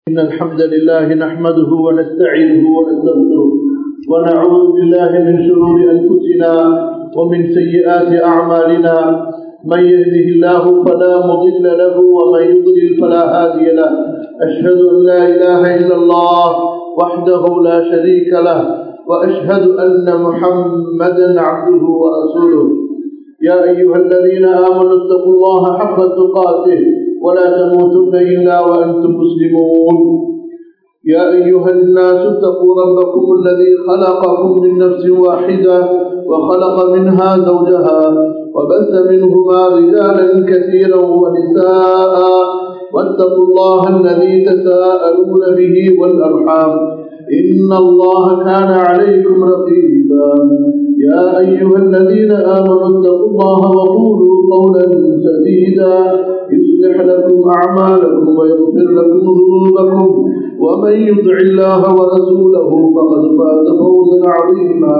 إن الحمد لله نحمده ونستعينه ونستغفره ونعوذ بالله من شرور أنفسنا ومن سيئات أعمالنا من يهده الله فلا مضل له ومن يضلل فلا هادي له أشهد أن لا إله إلا الله وحده لا شريك له وأشهد أن محمدا عبده ورسوله يا أيها الذين آمنوا اتقوا الله حق تقاته ولا تموتن إلا وأنتم مسلمون يا أيها الناس اتقوا ربكم الذي خلقكم من نفس واحدة وخلق منها زوجها وبث منهما رجالا كثيرا ونساء واتقوا الله الذي تساءلون به والأرحام إن الله كان عليكم رقيبا يا أيها الذين آمنوا اتقوا الله وقولوا قولا سديدا يصلح لكم أعمالكم ويغفر لكم ذنوبكم ومن يطع الله ورسوله فقد فاز فوزا عظيما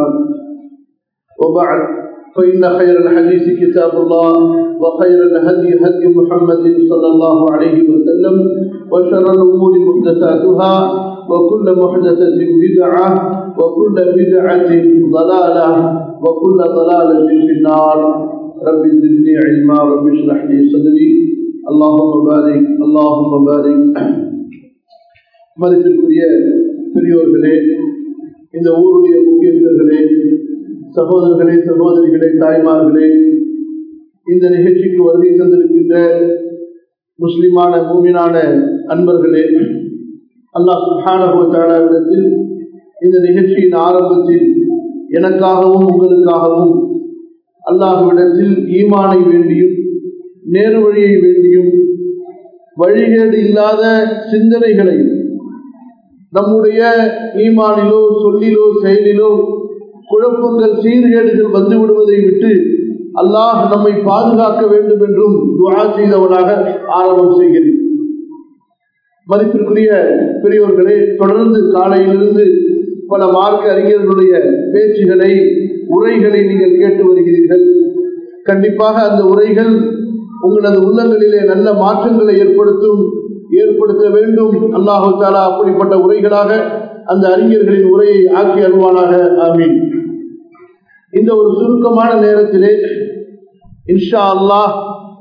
وبعد فإن خير الحديث كتاب الله وخير الهدي هدي محمد صلى الله عليه وسلم وشر الأمور محدثاتها وكل محدثة بدعة وكل بدعة ضلالة وكل ضلالة في النار رب زدني علما رب اشرح لي صدري اللهم بارك اللهم بارك மதிப்பிற்குரிய பெரியோர்களே இந்த ஊருடைய முக்கியஸ்தர்களே சகோதரர்களே சகோதரிகளே தாய்மார்களே இந்த நிகழ்ச்சிக்கு வருகை தந்திருக்கின்ற முஸ்லிமான மூமினான அன்பர்களே அல்லாஹ் சுஹானத்தில் இந்த நிகழ்ச்சியின் ஆரம்பத்தில் எனக்காகவும் உங்களுக்காகவும் அல்லாஹுவிடத்தில் ஈமானை வேண்டியும் நேரு வழியை வேண்டியும் வழிகேடு இல்லாத சிந்தனைகளையும் நம்முடைய ஈமானிலோ சொல்லிலோ செயலிலோ குழப்பங்கள் சீர்கேடுகள் வந்து விடுவதை விட்டு அல்லாஹ் நம்மை பாதுகாக்க வேண்டும் என்றும் துவா செய்தவனாக ஆரம்பம் செய்கிறேன் மதிப்பிற்குரிய பெரியோர்களே தொடர்ந்து காலையிலிருந்து பல மார்க்க அறிஞர்களுடைய பேச்சுகளை உரைகளை நீங்கள் கேட்டு வருகிறீர்கள் கண்டிப்பாக அந்த உரைகள் உங்களது உள்ளங்களிலே நல்ல மாற்றங்களை ஏற்படுத்தும் ஏற்படுத்த வேண்டும் அல்லாஹு தாலா அப்படிப்பட்ட உரைகளாக அந்த அறிஞர்களின் உரையை ஆக்கி அருவானாக ஆமீன் இந்த ஒரு சுருக்கமான நேரத்திலே இன்ஷா அல்லாஹ்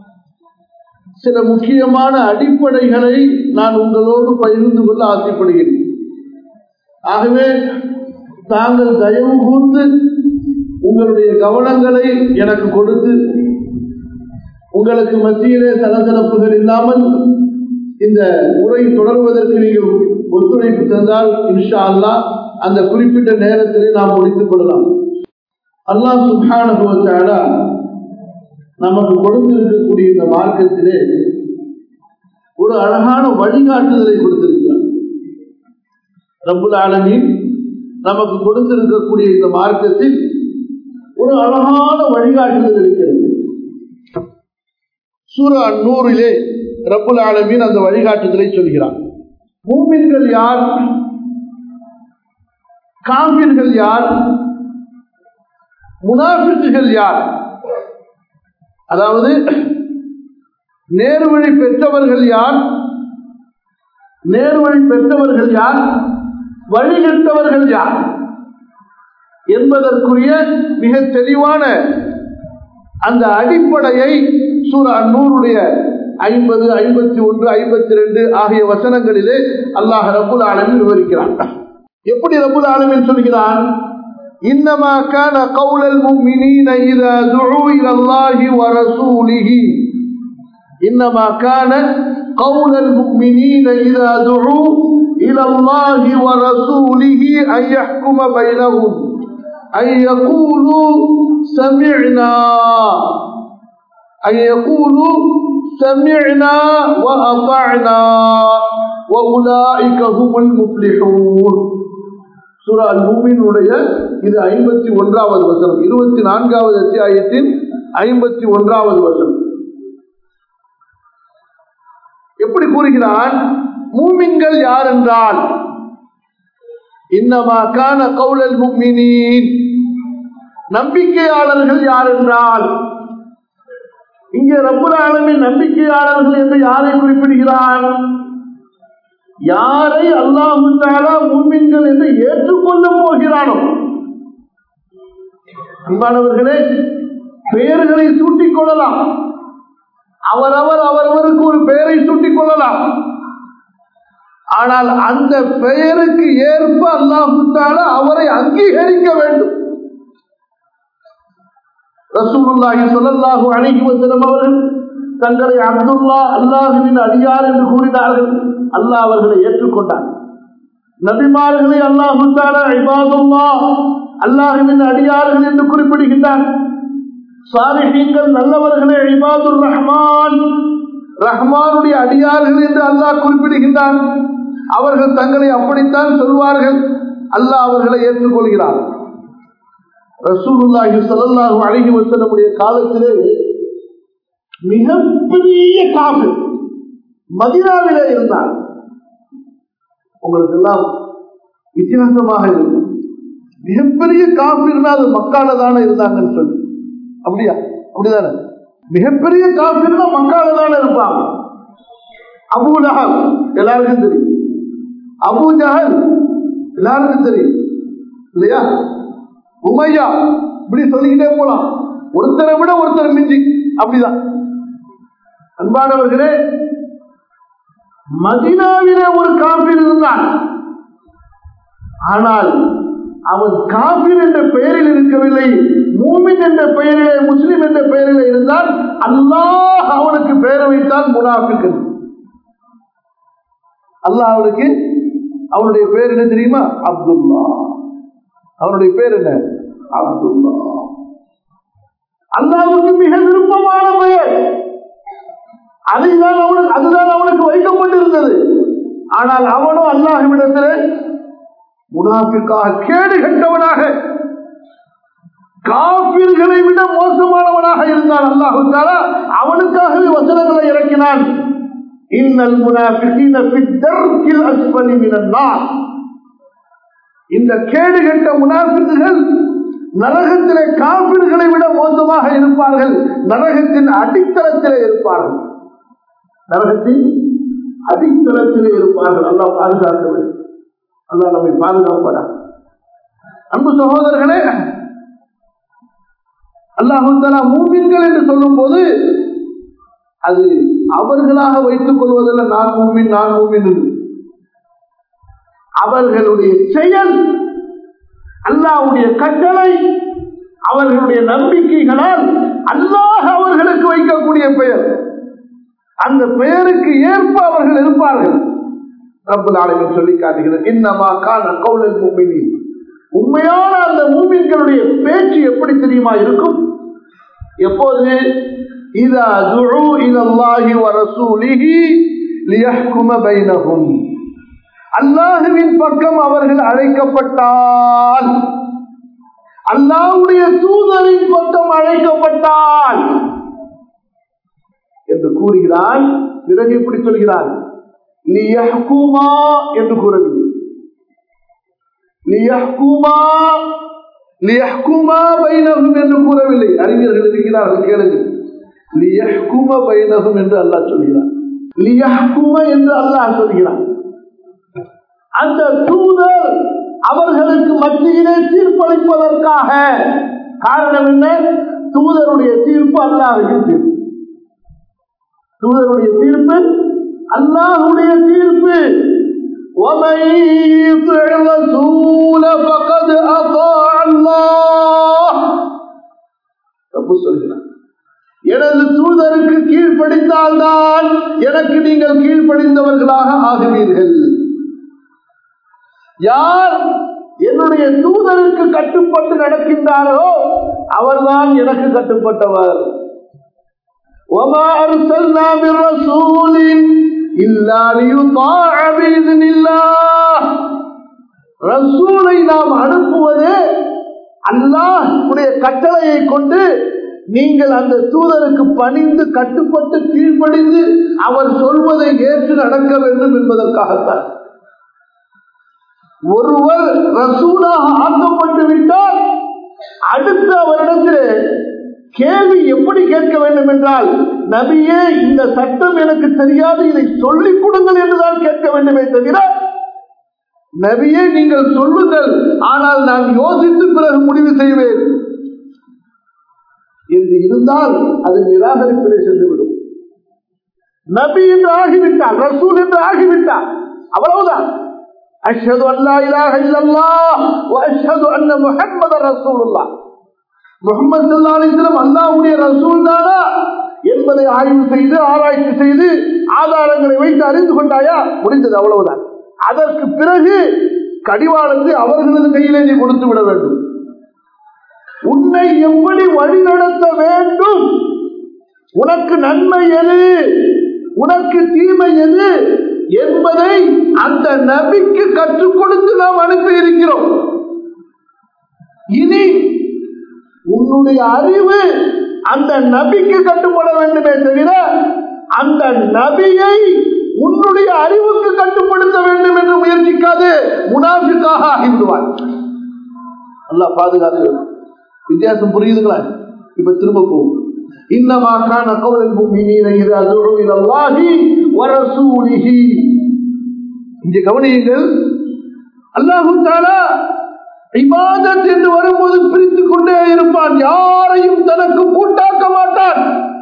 சில முக்கியமான அடிப்படைகளை நான் உங்களோடு பகிர்ந்து கொள்ள ஆசைப்படுகிறேன் ஆகவே தாங்கள் தயவு கூர்ந்து உங்களுடைய கவனங்களை எனக்கு கொடுத்து உங்களுக்கு மத்தியிலே சலசலப்புகள் இல்லாமல் இந்த உரை தொடர்வதற்கு நீங்கள் ஒத்துழைப்பு தந்தால் இன்ஷா அல்லா அந்த குறிப்பிட்ட நேரத்திலே நாம் முடித்துக் கொள்ளலாம் அல்லாஹ் சுபானுபவத்தால நமக்கு கொடுத்திருக்கக்கூடிய இந்த மார்க்கத்திலே ஒரு அழகான வழிகாட்டுதலை கொடுத்திருக்கிறார் ரபுல் ஆலமின் நமக்கு கொடுத்திருக்கக்கூடிய இந்த மார்க்கத்தில் ஒரு அழகான வழிகாட்டுதல் இருக்கிறது சூரா நூறிலே ரபுல் ஆலமின் அந்த வழிகாட்டுதலை சொல்கிறார் மூமின்கள் யார் காவிர்கள் யார் முனாபிக்குகள் யார் அதாவது நேர்வழி பெற்றவர்கள் யார் நேர்வழி பெற்றவர்கள் யார் வழிகட்டவர்கள் யார் என்பதற்குரிய மிக தெளிவான அந்த அடிப்படையை சூரா நூறுடைய ஐம்பது ஐம்பத்தி ஒன்று ஐம்பத்தி ரெண்டு ஆகிய வசனங்களிலே அல்லாஹ் ரபுல் ஆலமின் விவரிக்கிறான் எப்படி ரபுல் ஆலமின் சொல்கிறான் إنما كان قول المؤمنين إذا دعوا إلى الله ورسوله إنما كان قول المؤمنين إذا دعوا إلى الله ورسوله أن يحكم بينهم أن يقولوا سمعنا أن يقولوا سمعنا وأطعنا وأولئك هم المفلحون சுரா மூமினுடைய இது ஐம்பத்தி ஒன்றாவது வசனம் இருபத்தி நான்காவது அத்தியாயத்தின் ஐம்பத்தி ஒன்றாவது வசனம் எப்படி கூறுகிறான் மூமின்கள் யார் என்றால் இன்னமா கான கவுலல் முக்மினின் நம்பிக்கையாளர்கள் யார் என்றால் இங்கே ரப்புல ஆலமின் நம்பிக்கையாளர்கள் என்று யாரை குறிப்பிடுகிறான் யாரை அல்லாஹு தாலா மூமின்கள் என்று ஏற்றுக்கொள்ள போகிறானோ அன்பானவர்களே பெயர்களை சூட்டிக் கொள்ளலாம் அவரவர் அவரவருக்கு ஒரு பெயரை சூட்டிக் கொள்ளலாம் ஆனால் அந்த பெயருக்கு ஏற்ப அல்லாஹுத்தால அவரை அங்கீகரிக்க வேண்டும் ரசூலுல்லாஹி ஸல்லல்லாஹு அலைஹி வஸல்லம் அவர்கள் தங்களை அப்துல்லா அல்லாஹுவின் அடியார் என்று கூறினார்கள் அல்லாஹ் அவர்களை ஏற்றுக்கொண்டார் நபிமார்களை அல்லாஹு தாலா இபாதுல்லா அல்லாஹுவின் அடியார்கள் என்று குறிப்பிடுகின்றார் சாலிஹீங்கள் நல்லவர்களே இபாதுர் ரஹ்மான் ரஹ்மானுடைய அடியார்கள் என்று அல்லாஹ் குறிப்பிடுகின்றான் அவர்கள் தங்களை அப்படித்தான் சொல்வார்கள் அல்லாஹ் அவர்களை ஏற்றுக்கொள்கிறார் ரசூலுல்லாஹி ஸல்லல்லாஹு அலைஹி வஸல்லமுடைய காலத்திலே மிகப்பெரிய காஃபிர் மதினாவிலே இருந்தார் உங்களுக்கு எல்லாம் வித்தியாசமாக இருக்கும் மிகப்பெரிய காஃபிர்னா அது மக்கால தானே இருந்தாங்கன்னு சொல்லி அப்படியா அப்படிதானே மிகப்பெரிய காஃபிர்னா மக்கால தானே இருப்பாங்க அபு ஜஹல் எல்லாருக்கும் தெரியும் அபு ஜஹல் எல்லாருக்கும் தெரியும் இல்லையா உமையா இப்படி சொல்லிக்கிட்டே போலாம் ஒருத்தரை விட ஒருத்தர் மிஞ்சி அப்படிதான் அன்பானவர்களே மதினாவிலே ஒரு காப்பீர் இருந்தான் ஆனால் அவன் காபீர் என்ற பெயரில் இருக்கவில்லை மூமின் என்ற பெயரிலே முஸ்லிம் என்ற பெயரிலே இருந்தால் அல்லாஹ் அவனுக்கு பெயர் வைத்தால் முனாஃபிக் அல்லாஹ் அவனுக்கு அவனுடைய பெயர் என்ன தெரியுமா அப்துல்லா அவனுடைய பேர் என்ன அப்துல்லா அல்லாவுக்கு மிக விருப்பமான பெயர் அதைதான் அவனுக்கு அதுதான் அவனுக்கு வைக்கப்பட்டிருந்தது ஆனால் அவனும் அல்லாஹ்விடத்திலே முனாஃபிக்காக கேடு கட்டவனாக காப்பீர்களை விட மோசமானவனாக இருந்தான் அல்லாஹு தாலா அவனுக்காகவே வசனங்களை இறக்கினான் இன்னல் முனாஃபிகீன ஃபித்தர்கில் அஸ்ஃபலி மினன் நார் இந்த கேடு கெட்ட முனாஃபிக்குகள் நரகத்திலே காப்பீர்களை விட மோசமாக இருப்பார்கள் நரகத்தின் அடித்தளத்திலே இருப்பார்கள் நரகத்தின் அடித்தளத்திலே இருப்பார்கள் அல்லாஹ் பாதுகாக்க வேண்டும் அல்லாஹ் நம்மை பாதுகாப்பாரா அன்பு சகோதரர்களே அல்லாஹாலா மூமின்கள் என்று சொல்லும் போது அது அவர்களாக வைத்துக் கொள்வதில்லை நான் மூமின் நான் மூமின் என்று. அவர்களுடைய செயல் அல்லாஹ்வுடைய கட்டளை அவர்களுடைய நம்பிக்கைகளால் அல்லாஹ் அவர்களுக்கு வைக்கக்கூடிய பெயர் அந்த பெயருக்கு ஏற்ப அவர்கள் இருப்பார்கள் ரப்பல் ஆலமின் சொல்லி காட்டுகிறது இன்னமா கான கௌலல் முஃமினீன் உண்மையான அந்த மூமின்களுடைய பேச்சு எப்படி தெரியுமா இருக்கும் எப்போது இதா துஉ இலல்லாஹி வ ரசூலிஹி லியஹ்கும பைனஹும் அல்லாஹுவின் பக்கம் அவர்கள் அழைக்கப்பட்டால் அல்லாஹ்வுடைய தூதரின் பக்கம் அழைக்கப்பட்டால் என்று கூறுகிறான் பிறகு எப்படி சொல்கிறான் லியஹ்குமா என்று கூறவில்லை லியஹ்குமா லியஹ்குமா பைனஹும் என்று கூறவில்லை அறிஞர்கள் இருக்கிறார்கள் கேளுங்கள் லியஹ்கும பைனஹும் என்று அல்லாஹ் சொல்கிறான் லியஹ்கும என்று அல்லாஹ் சொல்கிறான் அந்த தூதர் அவர்களுக்கு மத்தியிலே தீர்ப்பளிப்பதற்காக காரணம் என்ன தூதருடைய தீர்ப்பு அல்லாஹுடைய தீர்ப்பு தூதருடைய தீர்ப்பு அல்லாஹுடைய தீர்ப்பு ومن يطع الرسول فقد اطاع الله ரப்பு சொல்கிறார் எனது தூதருக்கு கீழ்ப்படித்தால்தான் எனக்கு நீங்கள் கீழ்ப்படிந்தவர்களாக ஆகுவீர்கள் யார் என்னுடைய தூதருக்கு கட்டுப்பட்டு நடக்கின்றாரோ அவர்தான் எனக்கு கட்டுப்பட்டவர் وما أرسلنا من رسول إلا ليطاع بإذن الله ரசூலை நாம் அனுப்புவதே அல்லாஹ் உடைய கட்டளையை கொண்டு நீங்கள் அந்த தூதருக்கு பணிந்து கட்டுப்பட்டு கீழ்ப்படிந்து அவர் சொல்வதை ஏற்று நடக்க வேண்டும் என்பதற்காகத்தான் ஒருவர் ரசூலாக ஆக்கப்பட்டு விட்டால் அடுத்து அவரிடத்திலே கேள்வி எப்படி கேட்க வேண்டும் என்றால் நபியே இந்த சட்டம் எனக்கு தெரியாது இதை சொல்லிக் கொடுங்கள் என்றுதான் கேட்க வேண்டுமே தவிர நபியே நீங்கள் சொல்லுங்கள் ஆனால் நான் யோசித்து பிறகு முடிவு செய்வேன் என்று இருந்தால் அது நிராகரிப்பிலே சென்றுவிடும் நபி என்று ஆகிவிட்டார் ரசூல் என்று ஆகிவிட்டார் அவ்வளவுதான் அஷ்ஹது அல்லா இலாஹ இல்லல்லாஹ் வ அஷ்ஹது அன்ன முஹம்மத ரசூலுல்லாஹ் முகமது ஸல்லல்லாஹு அலைஹி வஸல்லம் அல்லாஹ்வுடைய ரசூல் தானா என்பதை ஆய்வு செய்து ஆராய்ச்சி செய்து ஆதாரங்களை வைத்து அறிந்து கொண்டாயா முடிந்தது அவ்வளவுதான் அதற்கு பிறகு கடிவாளத்தை அவர்களது கையிலே நீ கொடுத்து விட வேண்டும் உன்னை எப்படி வழிநடத்த வேண்டும் உனக்கு நன்மை எது உனக்கு தீமை எது என்பதை அந்த நபிக்கு கற்றுக் கொடுத்து நாம் அனுப்பி இருக்கிறோம் இனி உன்னுடைய அறிவு அந்த நபிக்கு கட்டுப்பட வேண்டுமே தவிர அந்த நபியை உன்னுடைய அறிவுக்கு கட்டுப்படுத்த வேண்டும் என்று முயற்சிக்காது முனாஃபிக்காக ஆகிவிடுவார் நல்லா பாதுகாத்து வித்தியாசம் புரியுதுங்களா இப்ப திரும்ப போகும் இன்னமா கான கவுலல் முஃமினீன இதா துஉ இலல்லாஹி வ ரசூலிஹி இங்கே கவனியுங்கள் அல்லாஹு தஆலா இபாதத் என்று வரும்போது பிரித்துக் கொண்டே இருப்பான் யாரையும் தனக்கு கூட்டாக்க மாட்டான்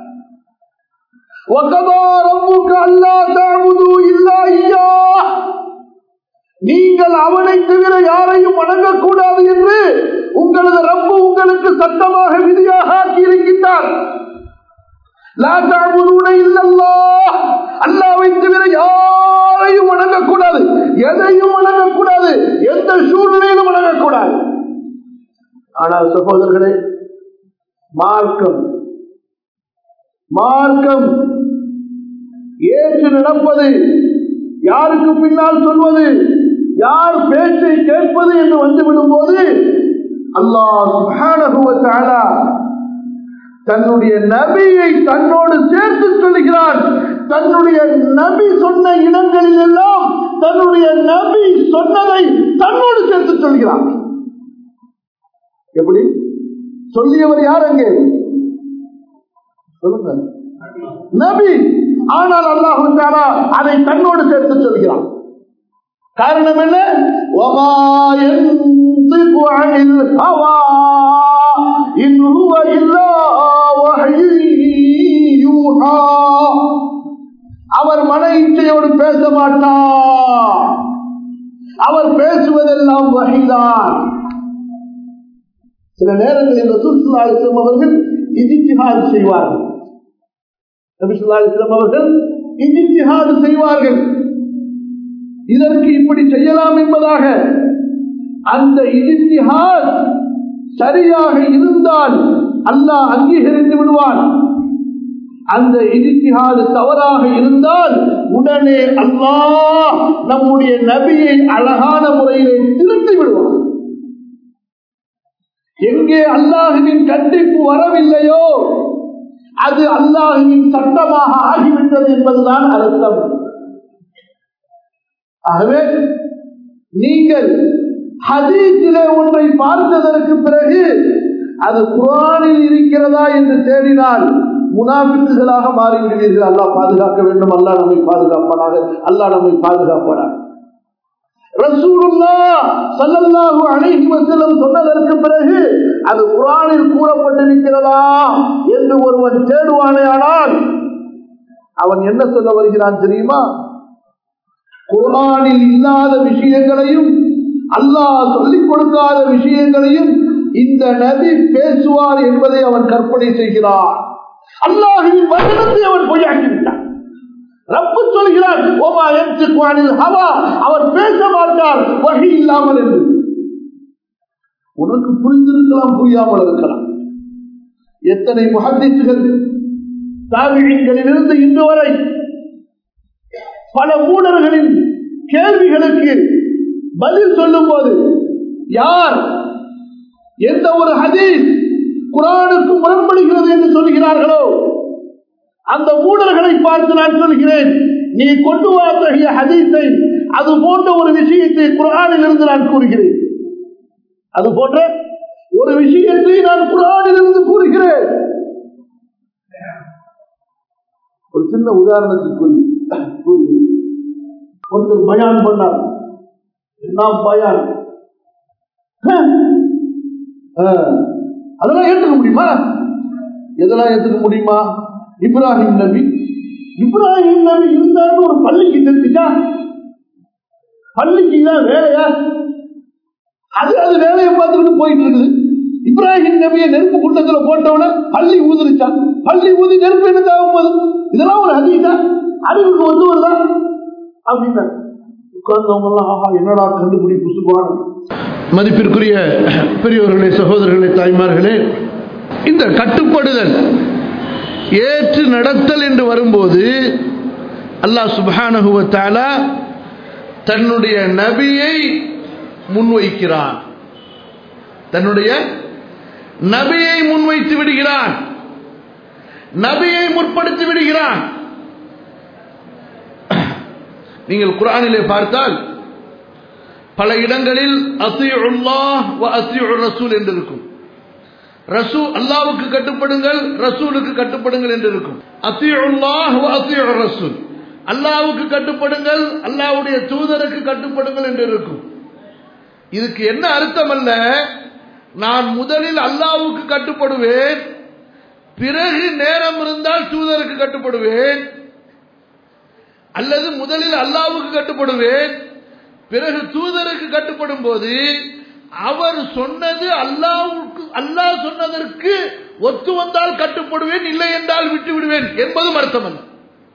وَقَضَى رَبُّكَ أَلَّا تَعْبُدُوا إِلَّا إِيَّاهُ நீங்கள் அவனை தவிர யாரையும் வணங்கக்கூடாது என்று உங்களது ரப்பு உங்களுக்கு சட்டமாக விதியாக ஆக்கியிருக்கின்றார் லா தஅபுதூன இல்லல்லாஹ் அல்லாஹ்வை தவிர யாரையும் வணங்கக்கூடாது எதையும் வணங்கக்கூடாது எந்த சூழ்நிலையிலும் வணங்கக்கூடாது ஆனால் சகோதரர்களே மார்க்கம் மார்க்கம் ஏற்று நடப்பது யாருக்கு பின்னால் சொல்வது யார் பேச்சை கேட்பது என்று வந்துவிடும் போது அல்லாஹ் சுப்ஹானஹு வ தஆலா தன்னுடைய நபியை தன்னோடு சேர்த்து சொல்லுகிறான் தன்னுடைய நபி சொன்ன இடங்களில் எல்லாம் தன்னுடைய நபி சொன்னதை தன்னோடு சேர்த்து சொல்கிறான் எப்படி சொல்லியவர் யார் அங்கே சொல்லுங்க நபி ஆனால் அல்லாஹு தஆலா அதை தன்னோடு சேர்த்து சொல்கிறான் காரணம் என்ன وَمَا يَنطِقُ عَنِ الْهَوَى إِنْ هُوَ إِلَّا وَحْيٌ يُوحَى அவர் மன இச்சையோடு பேச மாட்டார் அவர் பேசுவதெல்லாம் வகைதான் சில நேரங்களில் ரசூல் ஸல்லல்லாஹு அலைஹி வஸல்லம் அவர்கள் இஜ்திஹாத் செய்வார்கள் நபி ஸல்லல்லாஹு அலைஹி வஸல்லம் அவர்கள் இஜ்திஹாத் செய்வார்கள் இதற்கு இப்படி செய்யலாம் என்பதாக அந்த இஜ்திஹாத் சரியாக இருந்தால் அல்லாஹ் அங்கீகரித்து விடுவான் அந்த இஜ்திஹாத் தவறாக இருந்தால் உடனே அல்லாஹ் நம்முடைய நபியை அழகான முறையிலே திருத்தி விடுவான் எங்கே அல்லாஹுவின் கண்டிப்பு வரவில்லையோ அது அல்லாஹுவின் சட்டமாக ஆகிவிட்டது என்பதுதான் அர்த்தம் ஆகவே நீங்கள் ஹதீஸிலே ஒன்றை பார்த்ததற்கு பிறகு அது குரானில் இருக்கிறதா என்று தேடினால் முனாபித்துகளாக மாறிவிடுவீர்கள் அல்லாஹ் பாதுகாக்க வேண்டும் அல்லாஹ் நம்மை பாதுகாப்பானாக அல்லாஹ் நம்மை பாதுகாப்பானாக ரசூலுல்லா ஸல்லல்லாஹு அலைஹி வஸல்லம் சொன்னதற்கு பிறகு அது குரானில் கூறப்பட்டிருக்கிறதா என்று ஒருவன் தேடுவானே ஆனால் அவன் என்ன சொல்ல வருகிறான் தெரியுமா குரானில் இல்லாத விஷயங்களையும் அல்லாஹ் சொல்லிக் கொடுக்காத விஷயங்களையும் இந்த நபி பேசுவார் என்பதை அவன் கற்பனை செய்கிறான் அல்லாஹின் வசனத்தை அவன் பொய்யாக்கி விட்டான் ரப்பு சொல்கிறார் ஓமா எம்சிக்வானில் ஹவா அவர் பேச மாட்டார் வகை இல்லாமல் என்று உனக்கு புரிந்திருக்கலாம் புரியாமல் இருக்கலாம் எத்தனை முகத்திசுகள் தாவிகளிலிருந்து இன்று வரை பல மூடர்களின் கேள்விகளுக்கு பதில் சொல்லும் போது யார் எந்த ஒரு ஹதீஸ் குரானுக்கு முரண்படுகிறது என்று சொல்கிறார்களோ அந்த மூடர்களை பார்த்து நான் சொல்கிறேன் நீ கொண்டு வரத்தகைய ஹதீஸை அது போன்ற ஒரு விஷயத்தை குரானில் இருந்து நான் கூறுகிறேன் அது போன்ற ஒரு விஷயத்தை நான் குரானிலிருந்து கூறுகிறேன் ஒரு சின்ன உதாரணத்துக்கு கூறி ஒருத்தர் பயான் பண்ணார் என்ன பயான் அதெல்லாம் ஏற்றுக்க முடியுமா எதெல்லாம் ஏற்றுக்க முடியுமா இப்ராஹிம் நபி இப்ராஹிம் நபி இருந்தாலும் ஒரு பள்ளிக்கு தெரிஞ்சுச்சா பள்ளிக்கு தான் வேலையா அது அது வேலையை பார்த்துக்கிட்டு போயிட்டு இருக்குது இப்ராஹிம் நபியை நெருப்பு குண்டத்துல போட்டவன பள்ளி ஊதுருச்சான் பள்ளி ஊதி நெருப்பு என்ன போது இதெல்லாம் ஒரு அதிகா அறிவுக்கு வந்து வருதா அப்படின்னா உட்கார்ந்தவங்க எல்லாம் ஆஹா என்னடா கண்டுபிடிப்பு சுபான மதிப்பிற்குரிய பெரியவர்களே சகோதரர்களே தாய்மார்களே இந்த கட்டுப்படுதல் ஏற்று நடத்தல் என்று வரும்போது அல்லாஹ் சுபானகுவத்தால தன்னுடைய நபியை முன்வைக்கிறான் தன்னுடைய நபியை முன்வைத்து விடுகிறான் நபியை முற்படுத்தி விடுகிறான் நீங்கள் குரானிலே பார்த்தால் பல இடங்களில் அசியுல்லாஹ் அசியுர் ரசூல் என்று இருக்கும் ரசூ அல்லாவுக்கு கட்டுப்படுங்கள் ரசூலுக்கு கட்டுப்படுங்கள் என்று இருக்கும் அசியுல்லாஹ் அசியுர் ரசூல் அல்லாவுக்கு கட்டுப்படுங்கள் அல்லாவுடைய தூதருக்கு கட்டுப்படுங்கள் என்று இருக்கும் இதுக்கு என்ன அர்த்தம் அல்ல நான் முதலில் அல்லாவுக்கு கட்டுப்படுவேன் பிறகு நேரம் இருந்தால் தூதருக்கு கட்டுப்படுவேன் அல்லது முதலில் அல்லாவுக்கு கட்டுப்படுவேன் பிறகு தூதருக்கு கட்டுப்படும் போது அவர் சொன்னது அல்லாவுக்கு அல்லாஹ் சொன்னதற்கு ஒத்து வந்தால் கட்டுப்படுவேன் இல்லை என்றால் விட்டு விடுவேன் என்பதும் அர்த்தம் அல்ல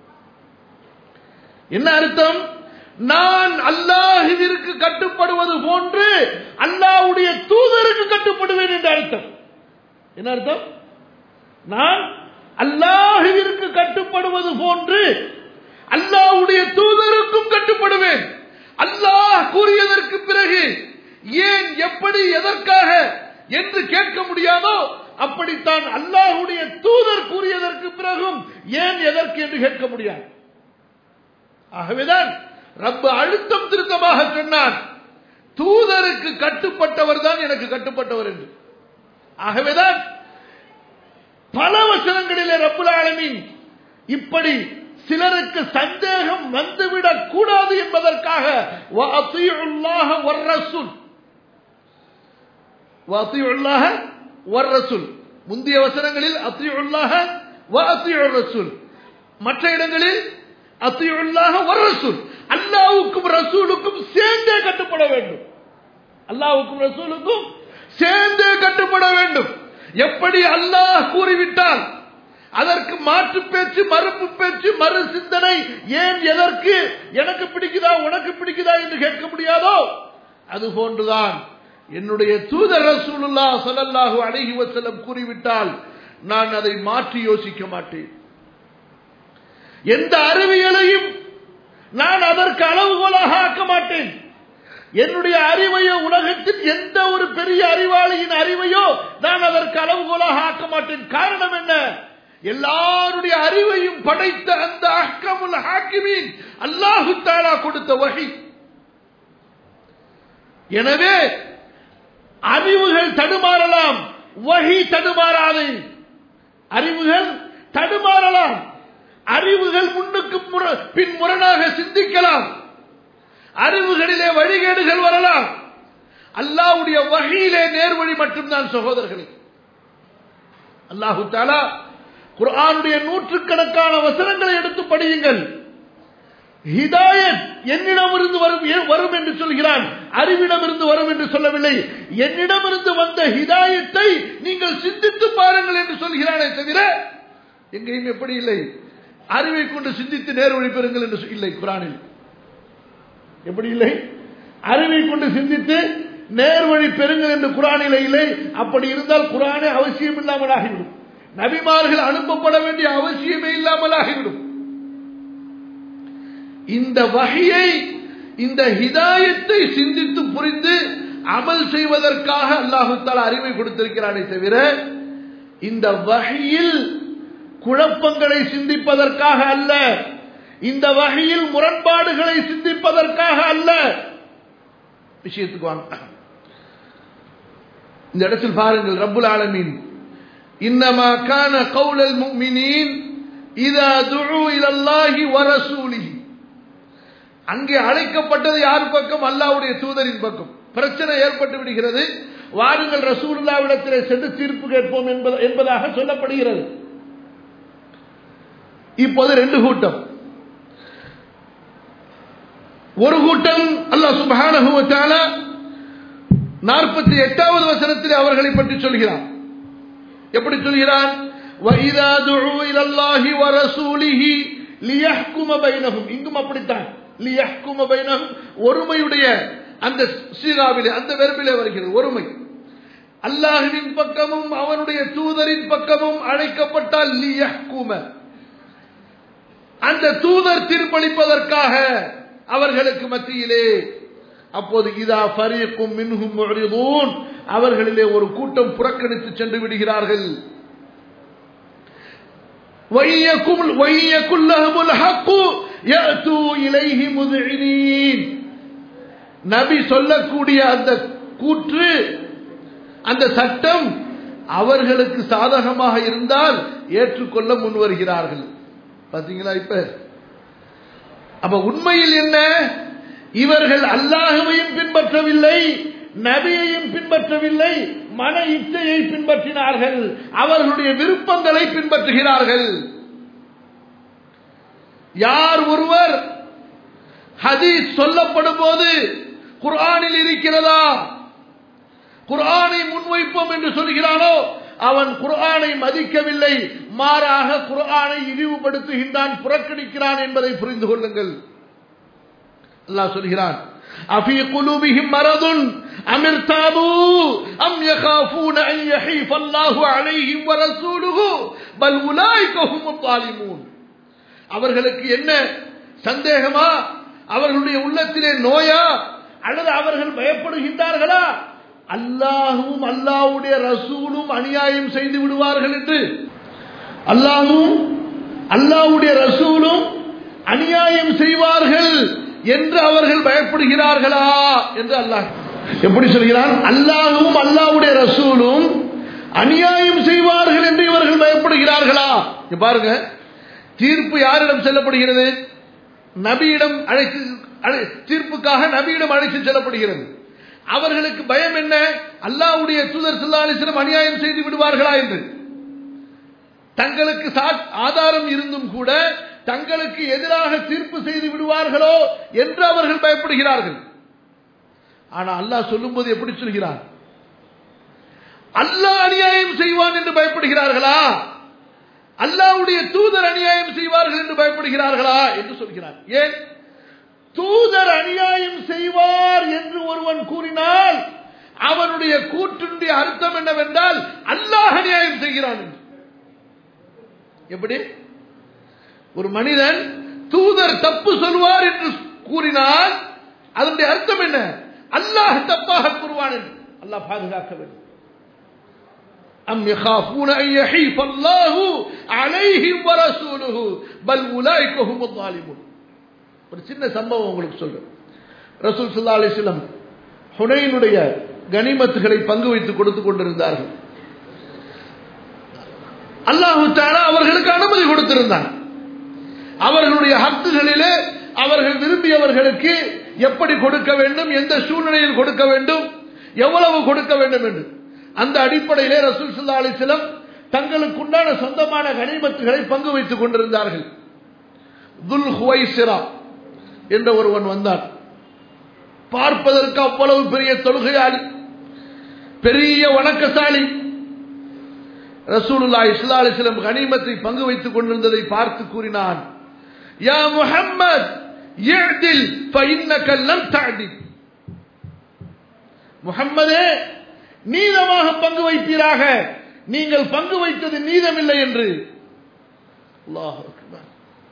என்ன அர்த்தம் நான் அல்லாஹுவிற்கு கட்டுப்படுவது போன்று அல்லாஹ்வுடைய தூதருக்கு கட்டுப்படுவேன் என்று அர்த்தம் என்ன அர்த்தம் நான் அல்லாஹுவிற்கு கட்டுப்படுவது போன்று அல்லாஹ்வுடைய தூதருக்கும் கட்டுப்படுவேன் அல்லாஹ் கூறியதற்கு பிறகு ஏன் எப்படி எதற்காக என்று கேட்க முடியாதோ அப்படித்தான் அல்லாஹுடைய தூதர் கூறியதற்கு பிறகும் ஏன் எதற்கு என்று கேட்க முடியாது ஆகவேதான் ரப்ப அழுத்தம் திருத்தமாக சொன்னான் தூதருக்கு கட்டுப்பட்டவர் தான் எனக்கு கட்டுப்பட்டவர் என்று ஆகவேதான் பல வசனங்களிலே ரப்புல் ஆலமீன் இப்படி சிலருக்கு சந்தேகம் வந்துவிடக் கூடாது என்பதற்காக வஅத்தியுல்லாஹ வர்ரசூல் வஅத்தியுல்லாஹ வர்ரசூல் முந்தைய வசனங்களில் அத்தியுல்லாஹ வஅத்தியுர் ரசூல் மற்ற இடங்களில் அத்தியுல்லாஹ வர்ரசூல் அல்லாஹ்வுக்கும் ரசூலுக்கும் சேர்ந்தே கட்டுப்பட வேண்டும் அல்லாஹ்வுக்கும் ரசூலுக்கும் சேர்ந்தே கட்டுப்பட வேண்டும் எப்படி அல்லாஹ் கூறிவிட்டால் அதற்கு மாற்று பேச்சு மறுப்பு பேச்சு மறு சிந்தனை ஏன் எதற்கு எனக்கு பிடிக்குதா உனக்கு பிடிக்குதா என்று கேட்க முடியாதோ அது போன்றுதான் என்னுடைய தூதர் ரசூலுல்லா ஸல்லல்லாஹு அலைஹி வஸல்லம் கூறிவிட்டால் நான் அதை மாற்றி யோசிக்க மாட்டேன் எந்த அறிவியலையும் நான் அதற்கு அளவுகோலாக ஆக்க மாட்டேன் என்னுடைய அறிவையோ உலகத்தில் எந்த ஒரு பெரிய அறிவாளியின் அறிவையோ நான் அதற்கு அளவுகோலாக ஆக்க மாட்டேன் காரணம் என்ன எல்லாருடைய அறிவையும் படைத்த அந்த அஹ்கமுல் ஹாக்கிமீன் அல்லாஹு தாலா கொடுத்த வகை எனவே அறிவுகள் தடுமாறலாம் வகி தடுமாறாது அறிவுகள் தடுமாறலாம் அறிவுகள் முன்னுக்கு பின் முரணாக சிந்திக்கலாம் அறிவுகளிலே வழிகேடுகள் வரலாம் அல்லாவுடைய வகையிலே நேர்வழி மட்டும்தான் சகோதரர்களே அல்லாஹு தாலா குர்ஆனுடைய நூற்றுக்கணக்கான வசனங்களை எடுத்து படியுங்கள் ஹிதாயத் என்னிடமிருந்து வரும் வரும் என்று சொல்கிறான் அறிவிடமிருந்து வரும் என்று சொல்லவில்லை என்னிடமிருந்து வந்த ஹிதாயத்தை நீங்கள் சிந்தித்து பாருங்கள் என்று சொல்கிறானே தவிர எங்கேயும் எப்படி இல்லை அறிவை கொண்டு சிந்தித்து நேர்வழி பெறுங்கள் என்று இல்லை குரானில் எப்படி இல்லை அறிவை கொண்டு சிந்தித்து நேர்வழி பெறுங்கள் என்று குரானில் இல்லை அப்படி இருந்தால் குரானே அவசியம் இல்லாமல் ஆகிவிடும் நபிமார்கள் அனுப்பப்பட வேண்டிய அவசியமே இல்லாமல் ஆகிவிடும் இந்த வகையை இந்த ஹிதாயத்தை சிந்தித்து புரிந்து அமல் செய்வதற்காக அல்லாஹு தாலா அறிவை கொடுத்திருக்கிறானே தவிர இந்த வகையில் குழப்பங்களை சிந்திப்பதற்காக அல்ல இந்த வகையில் முரண்பாடுகளை சிந்திப்பதற்காக அல்ல விஷயத்துக்கு வாங்க இந்த இடத்தில் பாருங்கள் ரப்புல் ஆலமீன் இன்னமா கான கௌலல் முஃமினீன் இதா துஉ இலல்லாஹி வ ரசூலிஹி அங்கே அழைக்கப்பட்டது யார் பக்கம் அல்லாஹ்வுடைய தூதரின் பக்கம் பிரச்சனை ஏற்பட்டு விடுகிறது வாருங்கள் ரசூலுல்லாவிடத்திலே சென்று தீர்ப்பு கேட்போம் என்பது என்பதாக சொல்லப்படுகிறது இப்போது ரெண்டு கூட்டம் ஒரு கூட்டம் அல்லாஹ் சுப்ஹானஹு வ தஆலா நாற்பத்தி எட்டாவது வசனத்தில் அவர்களை பற்றி சொல்கிறான் எப்படி சொல்கிறான் وَإِذَا دُعُوا إِلَى اللَّهِ وَرَسُولِهِ لِيَحْكُمَ بَيْنَهُمْ இங்கும் அப்படித்தான் لِيَحْكُمَ بَيْنَهُمْ ஒருமையுடைய அந்த சீராவிலே அந்த வெறுப்பிலே வருகிறது ஒருமை அல்லாஹுவின் பக்கமும் அவனுடைய தூதரின் பக்கமும் அழைக்கப்பட்டால் லியஹ்கும அந்த தூதர் தீர்ப்பளிப்பதற்காக அவர்களுக்கு மத்தியிலே அப்போது இதா ஃபரீக்கும் மின்ஹும் முஅரிதூன் அவர்களிலே ஒரு கூட்டம் புறக்கணித்து சென்று விடுகிறார்கள் وَإِيَّكُمْ وَإِيَّكُمْ لَهُمُ الْحَقُّ يَأْتُوا إِلَيْهِ مُذْعِنِينَ நபி சொல்லக்கூடிய அந்த கூற்று அந்த சட்டம் அவர்களுக்கு சாதகமாக இருந்தால் ஏற்றுக்கொள்ள முன்வருகிறார்கள் பாத்தீங்களா இப்ப அப்ப உண்மையில் என்ன இவர்கள் அல்லாஹுவையும் பின்பற்றவில்லை நபியையும் பின்பற்றவில்லை மன இச்சையை பின்பற்றினார்கள் அவர்களுடைய விருப்பங்களை பின்பற்றுகிறார்கள் யார் ஒருவர் ஹதீஸ் சொல்லப்படும் போது குர்ஆனில் இருக்கிறதா குர்ஆனை முன்வைப்போம் என்று சொல்கிறானோ அவன் குர்ஆனை மதிக்கவில்லை மாறாக குர்ஆனை இழிவுபடுத்துகின்றான் புறக்கணிக்கிறான் என்பதை புரிந்து கொள்ளுங்கள் அல்லாஹ் சொல்கிறான் அஃபி குலூபிஹிம் மரதுன் அம் இர்தாபு அம் யகாஃபூன அன் யஹீஃப அல்லாஹு அலைஹிம் வ ரசூலுஹு பல் உலாயிக ஹுமுல் ஸாலிமூன் அவர்களுக்கு என்ன சந்தேகமா அவர்களுடைய உள்ளத்திலே நோயா அல்லது அவர்கள் பயப்படுகின்றார்களா அல்லாஹும் அல்லாஹ்வுடைய ரசூலும் அநியாயம் செய்து விடுவார்கள் என்று அல்லாஹும் அல்லாஹ்வுடைய ரசூலும் அநியாயம் செய்வார்கள் என்று அவர்கள் பயப்படுகிறார்களா என்று அல்லாஹ் எப்படி சொல்கிறான் அல்லாஹும் அல்லாஹ்வுடைய ரசூலும் அநியாயம் செய்வார்கள் என்று இவர்கள் பயப்படுகிறார்களா இங்க பாருங்க தீர்ப்பு யாரிடம் செல்லப்படுகிறது நபியிடம் அழைத்து அழை- தீர்ப்புக்காக நபியிடம் அழைத்து செல்லப்படுகிறது அவர்களுக்கு பயம் என்ன அல்லாஹ்வுடைய தூதர் ஸல்லல்லாஹு அலைஹி வஸல்லம் அநியாயம் செய்து விடுவார்களா என்று தங்களுக்கு சா- ஆதாரம் இருந்தும் கூட தங்களுக்கு எதிராக தீர்ப்பு செய்து விடுவார்களோ என்று அவர்கள் பயப்படுகிறார்கள் ஆனா அல்லாஹ் சொல்லும்போது எப்படி சொல்கிறார் அல்லாஹ் அநியாயம் செய்வான் என்று பயப்படுகிறார்களா அல்லாஹ்வுடைய தூதர் அநியாயம் செய்வார்கள் என்று பயப்படுகிறார்களா என்று சொல்கிறார் ஏன் தூதர் அநியாயம் செய்வார் என்று ஒருவன் கூறினால் அவனுடைய கூற்றினுடைய அர்த்தம் என்னவென்றால் அல்லாஹ் அநியாயம் செய்கிறான் என்று எப்படி ஒரு மனிதன் தூதர் தப்பு சொல்வார் என்று கூறினால் அதனுடைய அர்த்தம் என்ன அல்லாஹ் தப்பாக கூறுவான் என்று அல்லாஹ் பாதுகாக்க வேண்டும் أم يخافون أن يحيف الله عليهم ورسوله بل أولئك هم الظالمون ஒரு சின்ன சம்பவம் உங்களுக்கு சொல்றேன் ரசூல் ஸல்லல்லாஹு அலைஹி வஸல்லம் ஹுனைனுடைய கனிமத்துகளை பங்கு வைத்து கொடுத்து கொண்டிருந்தார்கள் அல்லாஹு தஆலா அவர்களுக்கு அனுமதி கொடுத்திருந்தான் அவர்களுடைய ஹக்குகளிலே அவர்கள் விரும்பியவர்களுக்கு எப்படி கொடுக்க வேண்டும் எந்த சூழ்நிலையில் கொடுக்க வேண்டும் எவ்வளவு கொடுக்க வேண்டும் என்று அந்த அடிப்படையிலே ரசூல் ஸல்லல்லாஹு அலைஹி வஸல்லம் தங்களுக்குண்டான சொந்தமான கனிமத்துகளை பங்கு வைத்துக் கொண்டிருந்தார்கள் துல் ஹுவைசிரா என்ற ஒருவன் வந்தான் பார்ப்பதற்கு அவ்வளவு பெரிய தொழுகையாளி பெரிய வணக்கசாலி ரசூலுல்லாஹி ஸல்லல்லாஹு அலைஹி வஸல்லம் கனிமத்தை பங்கு வைத்துக் கொண்டிருந்ததை பார்த்து கூறினான் யா முஹம்மத் இஅ்தில் ஃபஇன்னக லம் தஅதில் முஹம்மதே நீதமாக பங்கு வைப்பீராக நீங்கள் பங்கு வைத்தது நீதமில்லை என்று அல்லாஹ் அக்பர்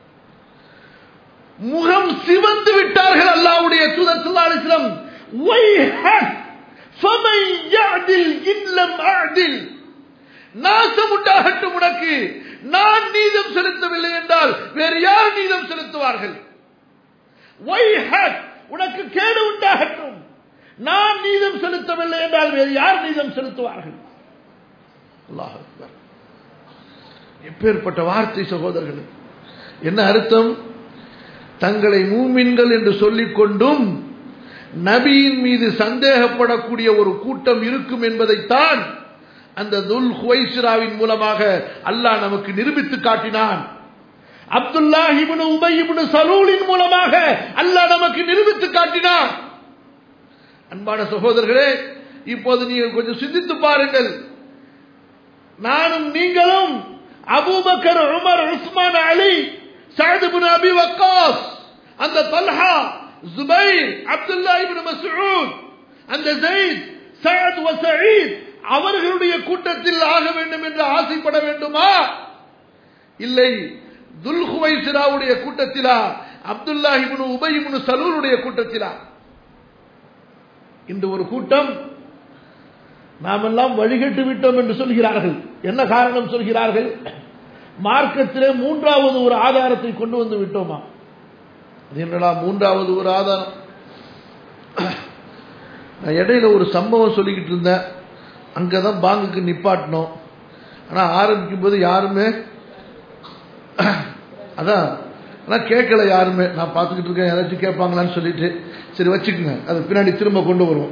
முகம் சிவந்து விட்டார்கள் அல்லாஹ்வுடைய தூதர் ஸல்லல்லாஹு அலைஹி வஸல்லம் வைஹக் ஃபமன் يعدل இன் லம் அஅதில் நாசம் உண்டாகட்டும் உனக்கு நான் நீதம் செலுத்தவில்லை என்றால் வேறு யார் நீதம் செலுத்துவார்கள் வைஹக் உனக்கு கேடு உண்டாகட்டும் நான் நீதம் செலுத்தவில்லை என்றால் வேறு யார் நீதம் செலுத்துவார்கள் அல்லாஹ் அக்பர். எப்பேற்பட்ட வார்த்தை சகோதரர்கள் என்ன அர்த்தம் தங்களை மூமின்கள் என்று சொல்லிக் கொண்டும் நபியின் மீது சந்தேகப்படக்கூடிய ஒரு கூட்டம் இருக்கும் என்பதைத்தான் அந்த துல் ஹுவைசிராவின் மூலமாக அல்லாஹ் நமக்கு நிரூபித்து காட்டினான் அப்துல்லா இப்னு உபை இப்னு சலூலின் மூலமாக அல்லாஹ் நமக்கு நிரூபித்து காட்டினான் அன்பான சகோதரர்களே இப்போது நீங்கள் கொஞ்சம் சிந்தித்து பாருங்கள் நானும் நீங்களும் Abu Bakr Umar Usman Ali Saad ibn Abi Waqqas அந்த Talha Zubair Abdullah ibn Masud அந்த ஜெயித் சஅத் வ சயீத் அவர்களுடைய கூட்டத்தில் ஆக வேண்டும் என்று ஆசைப்பட வேண்டுமா இல்லை துல்ஹுவைசிராவுடைய கூட்டத்திலா அப்துல்லா இப்னு உபை இப்னு சலூலுடைய கூட்டத்திலா இந்த ஒரு கூட்டம் நாமெல்லாம் வழிகட்டு விட்டோம் என்று சொல்கிறார்கள் என்ன காரணம் சொல்கிறார்கள் மார்க்கத்திலே மூன்றாவது ஒரு ஆதாரத்தை கொண்டு வந்து விட்டோமா அது என்னடா மூன்றாவது ஒரு ஆதாரம் நான் இடையில ஒரு சம்பவம் சொல்லிக்கிட்டு இருந்தேன் அங்கதான் பாங்குக்கு நிப்பாட்டினோம் ஆனா ஆரம்பிக்கும் போது யாருமே அதான் ஆனா கேட்கல யாருமே நான் பார்த்துக்கிட்டு இருக்கேன் யாராச்சும் கேட்பாங்களான்னு சொல்லிட்டு சரி வச்சுக்கோங்க அது பின்னாடி திரும்ப கொண்டு வருவோம்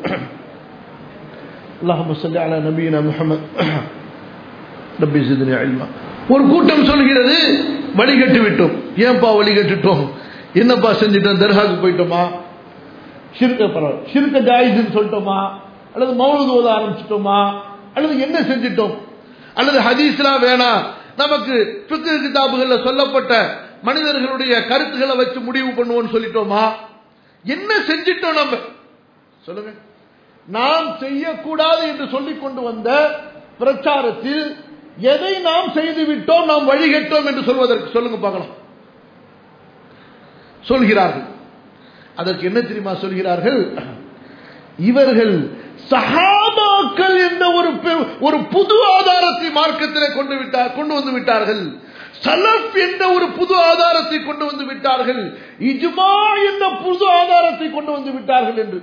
اللهم صل على نبينا محمد ربي زدني علما ஒரு கூட்டம் சொல்கிறது வழிகட்டு விட்டோம் ஏன்பா வழிகட்டுட்டோம் என்னப்பா செஞ்சிட்டோம் தர்காக்கு போயிட்டோமா ஷிர்க பரவாயில்ல ஷிர்க ஜாயிஸ்ன்னு சொல்லிட்டோமா அல்லது மௌனது ஓத ஆரம்பிச்சிட்டோமா அல்லது என்ன செஞ்சிட்டோம் அல்லது ஹதீஸ்லாம் வேணாம் நமக்கு பிக்கு கிதாபுகள்ல சொல்லப்பட்ட மனிதர்களுடைய கருத்துக்களை வச்சு முடிவு பண்ணுவோம்னு சொல்லிட்டோமா என்ன செஞ்சிட்டோம் நம்ம சொல்லுங்க நாம் செய்யக்கூடாது என்று சொல்லிக் கொண்டு வந்த பிரச்சாரத்தில் எதை நாம் செய்து விட்டோம் நாம் வழிகட்டோம் என்று சொல்வதற்கு சொல்லுங்க பார்க்கலாம் சொல்கிறார்கள் அதற்கு என்ன தெரியுமா சொல்கிறார்கள் இவர்கள் சஹாபாக்கள் என்ற ஒரு பெ- ஒரு புது ஆதாரத்தை மார்க்கத்திலே கொண்டு விட்டார் கொண்டு வந்து விட்டார்கள் சலஃப் என்ற ஒரு புது ஆதாரத்தை கொண்டு வந்து விட்டார்கள் இஜ்மா என்ற புது ஆதாரத்தை கொண்டு வந்து விட்டார்கள் என்று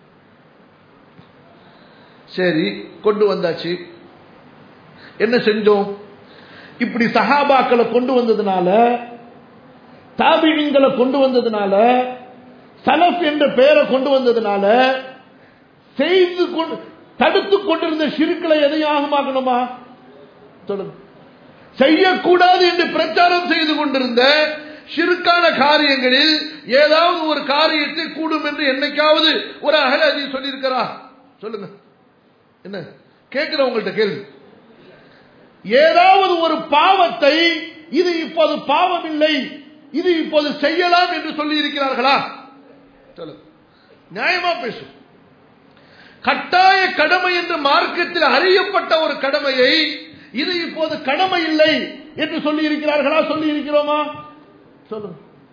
சரி கொண்டு வந்தாச்சு என்ன செஞ்சோம் இப்படி சஹாபாக்களை கொண்டு வந்ததுனால தாபிழிங்களை கொண்டு வந்ததுனால சலஃப் என்ற பெயரை கொண்டு வந்ததுனால செய்து கொண்டு தடுத்து கொண்டிருந்த சிறுக்களை எதையும் ஆகமாக்கணுமா சொல்லுங்க செய்யக்கூடாது என்று பிரச்சாரம் செய்து கொண்டிருந்த சிறுக்கான காரியங்களில் ஏதாவது ஒரு காரியத்தை கூடும் என்று என்னைக்காவது ஒரு அகலாதி சொல்லியிருக்கிறா சொல்லுங்க என்ன கேட்கிறவங்கள்ட்ட கேள்வி ஏதாவது ஒரு பாவத்தை இது இப்போது பாவம் இல்லை இது இப்போது செய்யலாம் என்று சொல்லி இருக்கிறார்களா சொல்லுங்க நியாயமா பேசும் கட்டாய கடமை என்று மார்க்கத்தில் அறியப்பட்ட ஒரு கடமையை இது இப்போது கடமை இல்லை என்று சொல்லி இருக்கிறார்களா சொல்லி இருக்கிறோமா சொல்லுங்க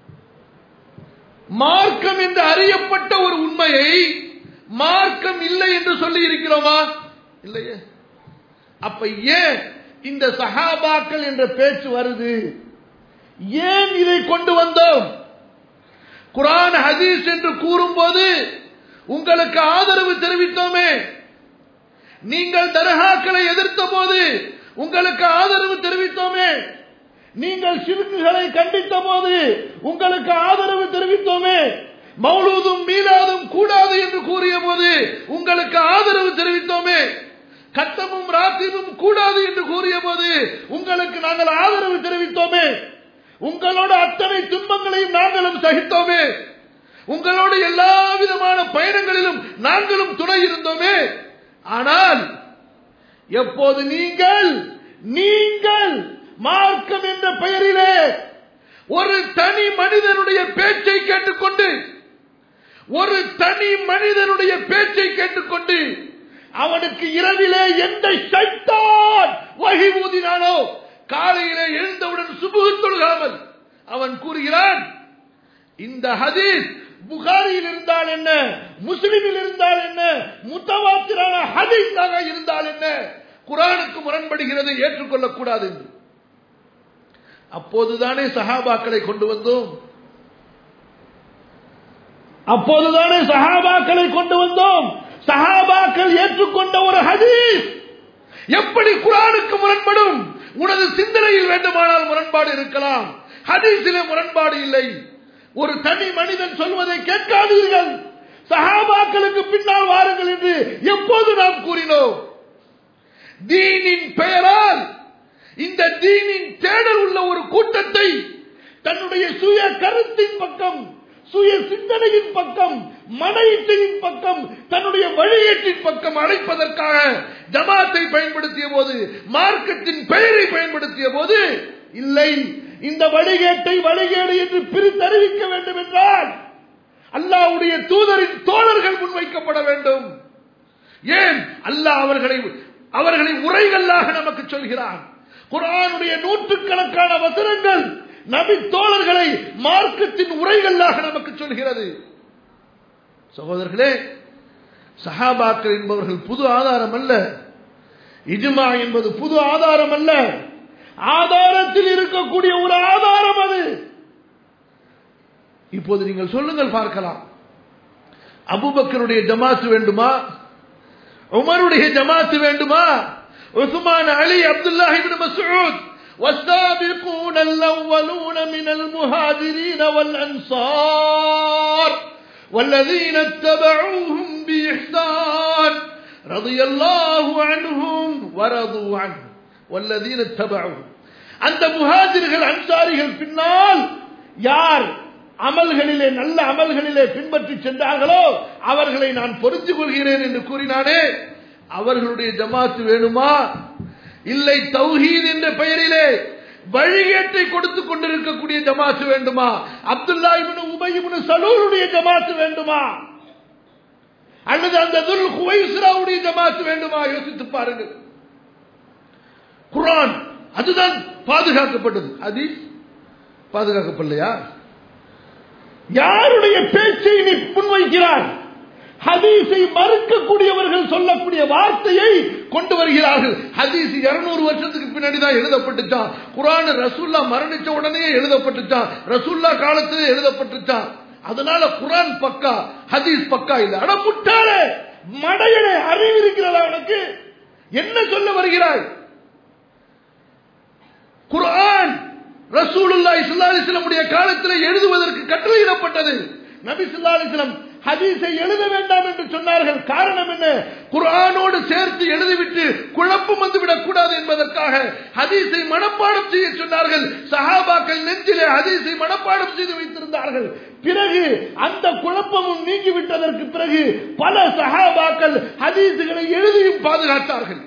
மார்க்கம் என்று அறியப்பட்ட ஒரு உண்மையை மார்க்கம் இல்லை என்று சொல்லி இருக்கிறோமா இல்லையே அப்ப ஏன் இந்த சஹாபாக்கள் என்ற பேச்சு வருது ஏன் இதை கொண்டு வந்தோம் குரான் ஹதீஸ் என்று கூறும்போது உங்களுக்கு ஆதரவு தெரிவித்தோமே நீங்கள் தர்காக்களை எதிர்த்த போது உங்களுக்கு ஆதரவு தெரிவித்தோமே நீங்கள் சிறுக்குகளை கண்டித்த போது உங்களுக்கு ஆதரவு தெரிவித்தோமே மௌலூதும் மீளாதும் கூடாது என்று கூறிய போது உங்களுக்கு ஆதரவு தெரிவித்தோமே கட்டமும் ராத்தியும் கூடாது என்று கூறிய போது உங்களுக்கு நாங்கள் ஆதரவு தெரிவித்தோமே உங்களோட அத்தனை துன்பங்களையும் நாங்களும் சகித்தோமே உங்களோடு எல்லா விதமான பயணங்களிலும் நாங்களும் துணை இருந்தோமே ஆனால் எப்போது நீங்கள் நீங்கள் மார்க்கம் என்ற பெயரிலே ஒரு தனி மனிதனுடைய பேச்சை கேட்டுக்கொண்டு ஒரு தனி மனிதனுடைய பேச்சை கேட்டுக்கொண்டு அவனுக்கு இரவிலே எந்த சைத்தான் வகை ஊதினானோ காலையிலே எழுந்தவுடன் சுபுகு தொழுகாமல் அவன் கூறுகிறான் இந்த ஹதீஸ் புகாரியில் இருந்தால் என்ன முஸ்லிமில் இருந்தால் என்ன முத்தவாத்திரான ஹதீஸாக இருந்தால் என்ன குரானுக்கு முரண்படுகிறது ஏற்றுக்கொள்ளக்கூடாது என்று அப்போதுதானே சஹாபாக்களை கொண்டு வந்தோம் அப்போதுதானே சஹாபாக்களை கொண்டு வந்தோம் சஹாபாக்கள் ஏற்றுக்கொண்ட ஒரு ஹதீஸ் எப்படி குரானுக்கு முரண்படும் உனது சிந்தனையில் வேண்டுமானால் முரண்பாடு இருக்கலாம் ஹதீஸிலே முரண்பாடு இல்லை ஒரு தனி மனிதன் சொல்வதை கேட்காதீர்கள் சஹாபாக்களுக்கு பின்னால் வாருங்கள் என்று எப்போது நாம் கூறினோம் தீனின் பெயரால் இந்த தீனின் தேடல் உள்ள ஒரு கூட்டத்தை தன்னுடைய சுய கருத்தின் பக்கம் சுய சிந்தனையின் பக்கம் மனையத்தின் பக்கம் தன்னுடைய வழியேற்றின் பக்கம் அழைப்பதற்காக ஜமாத்தை பயன்படுத்திய போது மார்க்கத்தின் பெயரை பயன்படுத்திய போது இல்லை இந்த வழிகேட்டை வழிகேடு என்று பிரித்தறிவிக்க வேண்டும் என்றால் அல்லாவுடைய தூதரின் தோழர்கள் முன்வைக்கப்பட வேண்டும் ஏன் அல்லாஹ் அவர்களை அவர்களை உரைகளாக நமக்கு சொல்கிறான் குரானுடைய நூற்றுக்கணக்கான வசனங்கள் நபி தோழர்களை மார்க்கத்தின் உரைகளாக நமக்கு சொல்கிறது சகோதரர்களே சஹாபாக்கள் என்பவர்கள் புது ஆதாரம் அல்ல இஜ்மா என்பது புது ஆதாரம் அல்ல ஆதாரத்தில் இருக்கக்கூடிய ஒரு ஆதாரம் அது இப்போது நீங்கள் சொல்லுங்கள் பார்க்கலாம் அபுபக்கருடைய ஜமாத்து வேண்டுமா உமருடைய ஜமாத்து வேண்டுமா உஸ்மான் அலி அப்துல்லாஹி இப்னு மஸ்ஊத் والسابقون الأولون من المهاجرين والأنصار والذين اتبعوهم بإحسان رضي الله عنهم ورضوا عنه والذين اتبعوهم அந்த முஹாஜிர்கள் அன்சாரிகள் பின்னால் யார் அமல்களிலே நல்ல அமல்களிலே பின்பற்றி சென்றார்களோ அவர்களை நான் பொருந்தி கொள்கிறேன் என்று கூறினானே அவர்களுடைய ஜமாத்து வேணுமா இல்லை தௌஹீத் என்ற பெயரிலே வழிகேட்டை கொடுத்துக் கொண்டிருக்கக்கூடிய ஜமாத்து வேண்டுமா அப்துல்லா இவனு உபயிபுனு சலூருடைய ஜமாத்து வேண்டுமா அல்லது அந்த துல் குவைசுராவுடைய ஜமாத்து வேண்டுமா யோசித்து பாருங்கள் குரான் அதுதான் பாதுகாக்கப்பட்டது அது பாதுகாக்கப்படலையா யாருடைய பேச்சை நீ முன்வைக்கிறார் ஹதீஸை மறுக்கக்கூடியவர்கள் சொல்லக்கூடிய வார்த்தையை கொண்டு வருகிறார்கள் ஹதீஸ் இருநூறு வருஷத்துக்கு பின்னாடி தான் எழுதப்பட்டுச்சான் குரான் ரசூல்லா மரணிச்ச உடனே எழுதப்பட்டுச்சான் ரசூல்லா காலத்திலே எழுதப்பட்டுச்சான் அதனால குரான் பக்கா ஹதீஸ் பக்கா இல்ல அட முட்டாளே மடையனே அறிவு இருக்கிறதா உனக்கு என்ன சொல்ல வருகிறாய் குரான் ரசூலுல்லாஹி ஸல்லல்லாஹு அலைஹி வஸல்லம் காலத்தில் எழுதுவதற்கு கட்டளையிடப்பட்டது நபி ஸல்லல்லாஹு அலைஹி வஸல்லம் ஹதீஸை எழுத வேண்டாம் என்று சொன்னார்கள் காரணம் என்ன குரானோடு சேர்த்து எழுதிவிட்டு குழப்பம் வந்துவிடக் கூடாது என்பதற்காக ஹதீஸை மனப்பாடம் செய்ய சொன்னார்கள் சஹாபாக்கள் நெஞ்சிலே ஹதீஸை மனப்பாடம் செய்து வைத்திருந்தார்கள் பிறகு அந்த குழப்பமும் நீங்கிவிட்டதற்கு பிறகு பல சஹாபாக்கள் ஹதீஸுகளை எழுதியும் பாதுகாத்தார்கள்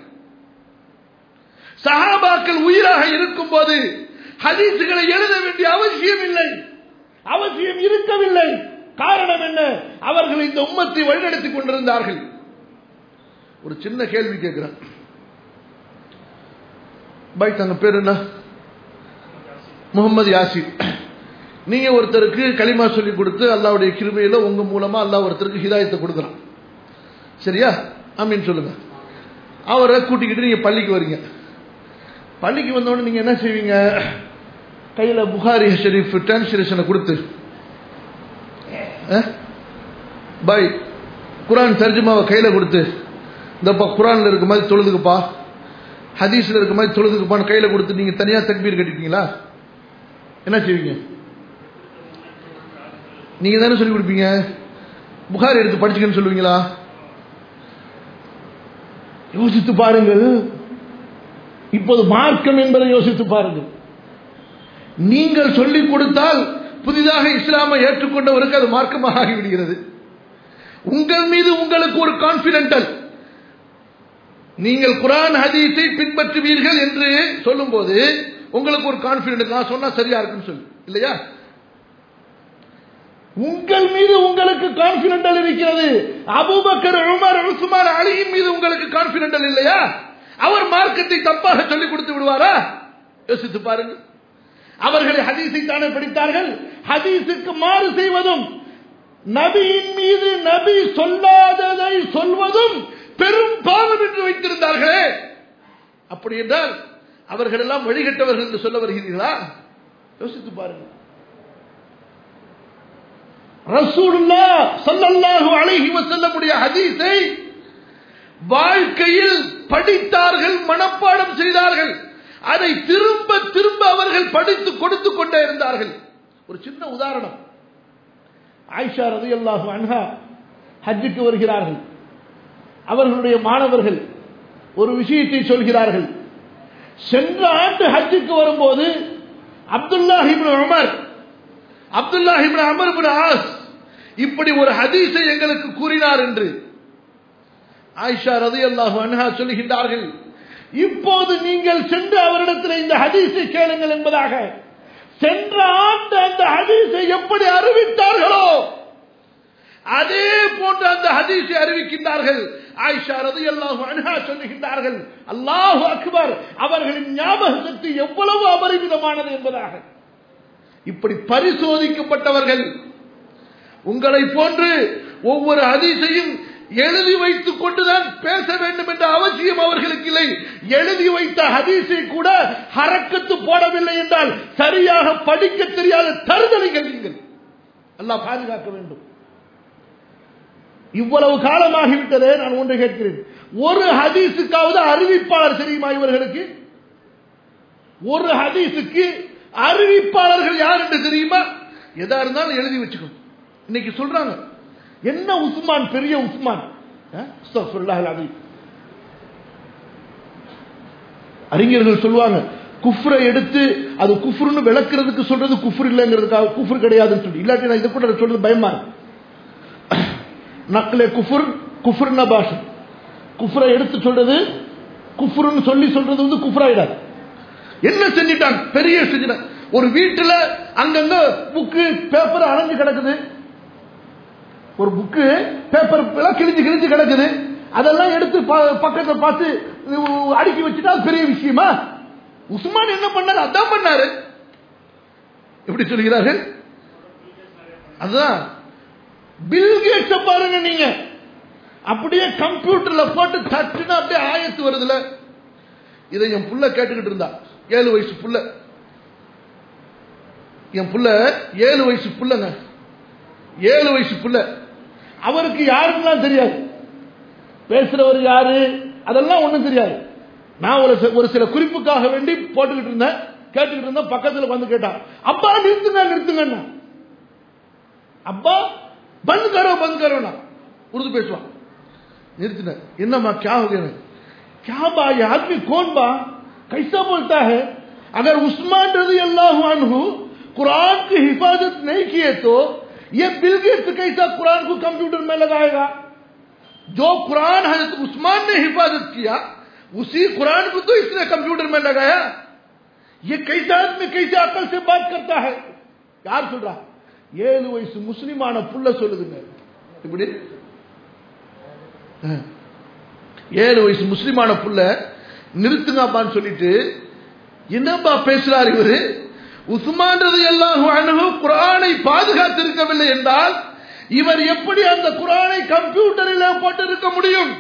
சஹாபாக்கள் உயிராக இருக்கும் போது ஹதீஸுகளை எழுத வேண்டிய அவசியம் இல்லை அவசியம் இருக்கவில்லை காரணம் என்ன அவர்கள் இந்த உம்மத்தை வழிநடத்திக் கொண்டிருந்தார்கள் ஒரு சின்ன கேள்வி கேட்கிறேன் பை தங்க பேர் என்ன முகமது யாசிர் நீங்க ஒருத்தருக்கு களிமா சொல்லி கொடுத்து அல்லாவுடைய கிருமையில உங்க மூலமா அல்லாஹ் ஒருத்தருக்கு ஹிதாயத்தை கொடுக்குறான் சரியா ஆமீன் சொல்லுங்க அவரை கூட்டிக்கிட்டு நீங்க பள்ளிக்கு வரீங்க பள்ளிக்கு வந்தோடனே நீங்க என்ன செய்வீங்க கையில புகாரி ஷெரீஃப் டிரான்ஸ்லேஷனை கொடுத்து பாய் குரான் தர்ஜுமாவை கையில கொடுத்து இந்தப்பா குரான்ல இருக்க மாதிரி தொழுதுக்குப்பா ஹதீஸ்ல இருக்க மாதிரி தொழுதுக்குப்பான்னு கையில கொடுத்து நீங்க தனியா தக்பீர் கட்டிட்டீங்களா என்ன செய்வீங்க நீங்க தானே சொல்லி கொடுப்பீங்க புகார் எடுத்து படிச்சுக்கன்னு சொல்லுவீங்களா யோசித்து பாருங்கள் இப்போது மார்க்கம் என்பதை யோசித்து பாருங்கள் நீங்கள் சொல்லிக் கொடுத்தால் புதிதாக இஸ்லாமை ஏற்றுக்கொண்டவருக்கு அது மார்க்கமாக ஆகிவிடுகிறது உங்கள் மீது உங்களுக்கு ஒரு கான்பிடென்டல் நீங்கள் குரான் ஹதீஸை பின்பற்றுவீர்கள் என்று சொல்லும் போது உங்களுக்கு ஒரு கான்பிடென்ட் நான் சொன்னா சரியா இருக்குன்னு சொல்லு இல்லையா உங்கள் மீது உங்களுக்கு கான்பிடென்டல் இருக்கிறது அபுபக்கர் உமர் உஸ்மான் அலியின் மீது உங்களுக்கு கான்பிடென்டல் இல்லையா அவர் மார்க்கத்தை தப்பாக சொல்லிக் கொடுத்து விடுவாரா யோசித்து பாருங்கள் அவர்களை ஹதீஸை தானே படித்தார்கள் ஹதீஸுக்கு மாறு செய்வதும் நபியின் மீது நபி சொல்லாததை சொல்வதும் பெரும் பாவம் என்று வைத்திருந்தார்களே அப்படி என்றால் அவர்கள் எல்லாம் வழிகட்டவர்கள் என்று சொல்ல வருகிறீர்களா யோசித்து பாருங்கள் ரசூலுல்லா ஸல்லல்லாஹு அலைஹி வஸல்லமுடைய ஹதீஸை வாழ்க்கையில் படித்தார்கள் மனப்பாடம் செய்தார்கள் அதை திரும்ப திரும்ப அவர்கள் படித்து கொடுத்து கொண்டே இருந்தார்கள் ஒரு சின்ன உதாரணம் ஆயிஷா ரதியல்லாஹு அன்ஹா ஹஜ்ஜுக்கு வருகிறார்கள் அவர்களுடைய மாணவர்கள் ஒரு விஷயத்தை சொல்கிறார்கள் சென்ற ஆண்டு ஹஜ்ஜுக்கு வரும்போது Abdullah ibn Umar Abdullah ibn Amr ibn Aas இப்படி ஒரு ஹதீஸை எங்களுக்கு கூறினார் என்று ஆயிஷா ரதியல்லாஹு அன்ஹா சொல்லுகின்றார்கள் இப்போது நீங்கள் சென்று அவரிடத்தில் இந்த ஹதீஸை கேளுங்கள் என்பதாக சென்ற ஆண்டு அந்த ஹதீஸை எப்படி அறிவித்தார்களோ அதே போன்று அந்த ஹதீஸை அறிவிக்கின்றார்கள் ஆயிஷா ரதியல்லாஹு அன்ஹா சொல்லுகின்றார்கள் அல்லாஹு அக்பர் அவர்களின் ஞாபக சக்தி எவ்வளவு அபரிமிதமானது என்பதாக இப்படி பரிசோதிக்கப்பட்டவர்கள் உங்களை போன்று ஒவ்வொரு ஹதீஸையும் எழுதி வைத்துக் கொண்டுதான் பேச வேண்டும் என்ற அவசியம் அவர்களுக்கு இல்லை எழுதி வைத்த ஹதீஸை கூட ஹரக்கத்து போடவில்லை என்றால் சரியாக படிக்க தெரியாத தருதலைகள் நீங்கள் அல்லாஹ் பாதுகாக்க வேண்டும் இவ்வளவு காலமாகிவிட்டதே நான் ஒன்று கேட்கிறேன் ஒரு ஹதீஸுக்காவது அறிவிப்பாளர் தெரியுமா இவர்களுக்கு ஒரு ஹதீஸுக்கு அறிவிப்பாளர்கள் யார் என்று தெரியுமா எதா இருந்தாலும் எழுதி வச்சுக்கணும் இன்னைக்கு சொல்றாங்க என்ன உஸ்மான் பெரிய உஸ்மான் அறிஞர்கள் சொல்லுவாங்க குஃப்ரை எடுத்து அது குஃப்ருன்னு விளக்குறதுக்கு சொல்றது குஃப்ர் இல்லைங்கிறதுக்காக குஃப்ர் கிடையாதுன்னு சொல்லி இல்லாட்டி நான் இதை கூட சொல்றது பயமா நக்லே குஃபுர் குஃபுர்ன பாஷை குஃப்ரை எடுத்து சொல்றது குஃப்ருன்னு சொல்லி சொல்றது வந்து குஃப்ராயிடாது என்ன செஞ்சிட்டாங்க பெரிய செஞ்சிட்டாங்க ஒரு வீட்டுல அங்கங்க புக்கு பேப்பர் அணைஞ்சு கிடக்குது ஒரு புக்கு பேப்பர் கிழிஞ்சு கிழிஞ்சு கிடக்குது அதெல்லாம் எடுத்து பக்கத்துல பார்த்து அடுக்கி வச்சுட்டா பெரிய விஷயமா உஸ்மான் என்ன பண்ணாரு அதான் பண்ணாரு எப்படி சொல்கிறார்கள் அதான் பில்கேட்ஸ பாருங்க நீங்க அப்படியே கம்ப்யூட்டர்ல போட்டு தட்டுனா அப்படியே ஆயத்து வருதுல இதை என் புள்ள கேட்டுக்கிட்டு இருந்தா ஏழு வயசு புள்ள என் புள்ள ஏழு வயசு புள்ளங்க ஏழு வயசு புள்ள அவருக்கு யாருக்குலாம் தெரியாது பேசுறவர் யாரு அதெல்லாம் ஒண்ணும் தெரியாது நான் ஒரு ஒரு சில குறிப்புக்காக வேண்டி போட்டுக்கிட்டு இருந்தேன் கேட்டுக்கிட்டு இருந்தேன் பக்கத்துல வந்து கேட்டான் அப்பா நிறுத்துங்க நிறுத்துங்க அப்பா बंद करो बंद करो ना उर्दू पेशवा निर्तन इन्नमा क्या हो गया क्या बा ये आदमी कौन बा कैसा बोलता है अगर उस्मान रजी अल्लाह अनहु कुरान की हिफाजत नहीं किए तो ये बिलगेट्स कैसा कुरान को कंप्यूटर में लगाएगा जो कुरान हजरत उस्मान ने हिफाजत किया उसी कुरान को तो इसने कंप्यूटर में लगाया ये कैसा आदमी कैसे अकल से बात करता है यार सुन रहा ஏழு வயசு முஸ்லிமான புள்ள சொல்லுதுங்க இப்படி ஏழு வயசு முஸ்லிமான புள்ள நிறுத்துங்கப்பான்னு சொல்லிட்டு என்னப்பா பேசுறார் இவரு உஸ்மான்றது எல்லாம் அணுகு குரானை பாதுகாத்திருக்கவில்லை என்றால் இவர் எப்படி அந்த குரானை கம்ப்யூட்டரில் போட்டிருக்க முடியும்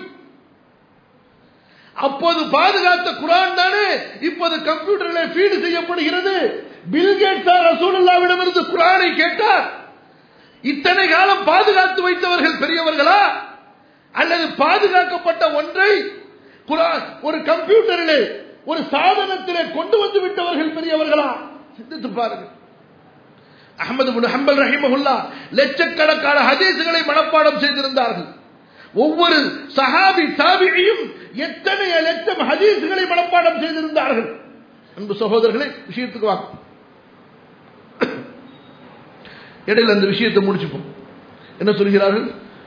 அப்போது பாதுகாத்த குரான் தானே இப்போது கம்ப்யூட்டரில் ஃபீடு செய்யப்படுகிறது பில்கேட்ஸ் ரசூலுல்லாவிடம் இருந்து குரானை கேட்டார் இத்தனை காலம் பாதுகாத்து வைத்தவர்கள் பெரியவர்களா அல்லது பாதுகாக்கப்பட்ட ஒன்றை குரான் ஒரு கம்ப்யூட்டரிலே ஒரு சாதனத்திலே கொண்டு வந்து விட்டவர்கள் பெரியவர்களா சிந்தித்து பாருங்கள் அகமது பின் ஹம்பல் ரஹிமஹுல்லா லட்சக்கணக்கான ஹதீசுகளை மனப்பாடம் செய்திருந்தார்கள் ஒவ்வொரு சஹாபி தாபியையும் எத்தனை லட்சம் ஹதீசுகளை மனப்பாடம் செய்திருந்தார்கள் அன்பு சகோதரர்களே விஷயத்துக்கு வாங்க இடையில அந்த விஷயத்தை முடிச்சுப்போம் என்ன சொல்கிறார்கள்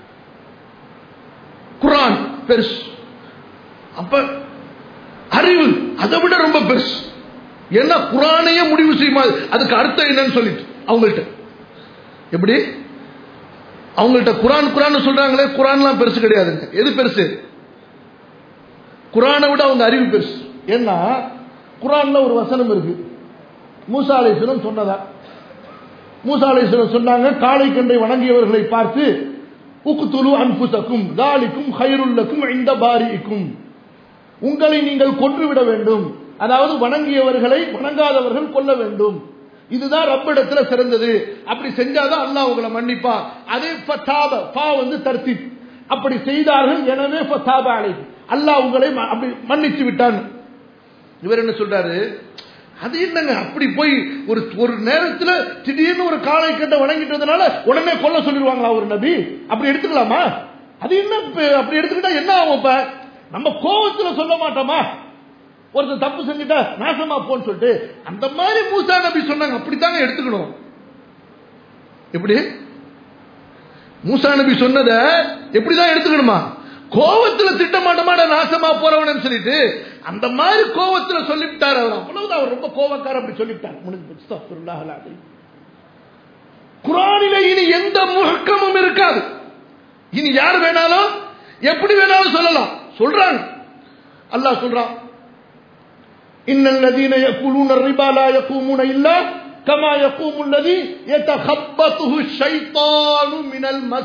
குரான் பெருசு அப்ப அறிவு அதை விட ரொம்ப பெருசு ஏன்னா குரானையே முடிவு செய்யுமா அதுக்கு அர்த்தம் என்னன்னு சொல்லிட்டு அவங்கள்ட்ட எப்படி அவங்கள்ட்ட குரான் குரான் சொல்றாங்களே குரான்லாம் பெருசு கிடையாதுங்க எது பெருசு குரானை விட அவங்க அறிவு பெருசு ஏன்னா குரான்ல ஒரு வசனம் இருக்கு மூசா அலிஸ்வரம் சொன்னதா மூசா அலிஸ்வரம் சொன்னாங்க காளை கண்டை வணங்கியவர்களை பார்த்து உக்குத்துலு அன்புசக்கும் தாலிக்கும் ஹைருல்லக்கும் இந்த பாரிக்கும் உங்களை நீங்கள் கொன்றுவிட வேண்டும் அதாவது வணங்கியவர்களை வணங்காதவர்கள் கொல்ல வேண்டும் இதுதான் ரப்பிடத்துல சிறந்தது அப்படி செஞ்சாதான் அல்லாஹ் உங்களை மன்னிப்பா அதே ஃபத்தாப பா வந்து தர்த்தீப் அப்படி செய்தார்கள் எனவே ஃபத்தாப அலை அல்லாஹ் உங்களை ம- அப்படி மன்னிச்சு விட்டான் இவர் என்ன சொல்றாரு அது என்னங்க அப்படி போய் ஒரு ஒரு நேரத்துல திடீர்னு ஒரு காளை கட்ட வணங்கிட்டதுனால உடனே கொல்ல சொல்லிடுவாங்களா ஒரு நபி அப்படி எடுத்துக்கலாமா அது என்ன இப்ப அப்படி எடுத்துக்கிட்டா என்ன ஆகும் இப்ப நம்ம கோவத்துல சொல்ல மாட்டோமா ஒருத்தர் தப்பு செஞ்சுட்டா நாசமா போன்னு சொல்லிட்டு அந்த மாதிரி மூசா நபி சொன்னாங்க அப்படித்தாங்க எடுத்துக்கணும் எப்படி மூசா நபி சொன்னத எப்படிதான் எடுத்துக்கணுமா கோவத்துல திட்ட மாட்டோமாடா நாசமா போறவனு சொல்லிட்டு அந்த மாதிரி கோவத்துல சொல்லிவிட்டார் அவர் அவ்வளவுதான் அவர் ரொம்ப கோவக்கார அப்படி சொல்லிவிட்டார் முடிஞ்சு போச்சு. அஸ்தக்ஃபிருல்லாஹ் அல்-அலீம். குரானிலே இனி எந்த முழக்கமும் இருக்காது இனி யார் வேணாலும் எப்படி வேணாலும் சொல்லலாம் சொல்றாங்க அல்லாஹ் சொல்றான் إن الذين يأكلون الربا لا يقومون إلا كما يقوم الذي يتخبطه الشيطان من المس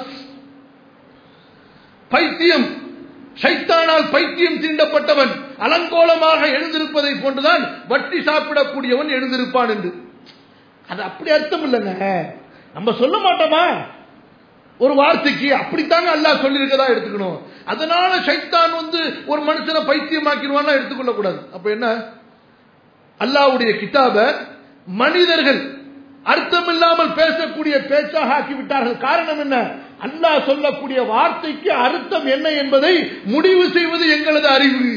பைத்தியம் சைத்தானால் பைத்தியம் தீண்டப்பட்டவன் அலங்கோலமாக எழுந்திருப்பதை போன்றுதான் வட்டி சாப்பிடக்கூடியவன் எழுந்திருப்பான் என்று அது அப்படி அர்த்தம் இல்லைங்க நம்ம சொல்ல மாட்டோமா ஒரு வார்த்தைக்கு அப்படித்தாங்க அல்லாஹ் சொல்லியிருக்கதா எடுத்துக்கணும் அதனால சைத்தான் வந்து ஒரு மனுஷனை பைத்தியமாக்கிடுவான்னா எடுத்துக்கொள்ள கூடாது அப்ப என்ன அல்லாஹ்வுடைய கிதாப மனிதர்கள் அர்த்தமில்லாமல் பேசக்கூடிய பேச்சாக ஆக்கிவிட்டார்கள் காரணம் என்ன அல்லாஹ் சொல்லக்கூடிய வார்த்தைக்கு அர்த்தம் என்ன என்பதை முடிவு செய்வது எங்களது அறிவு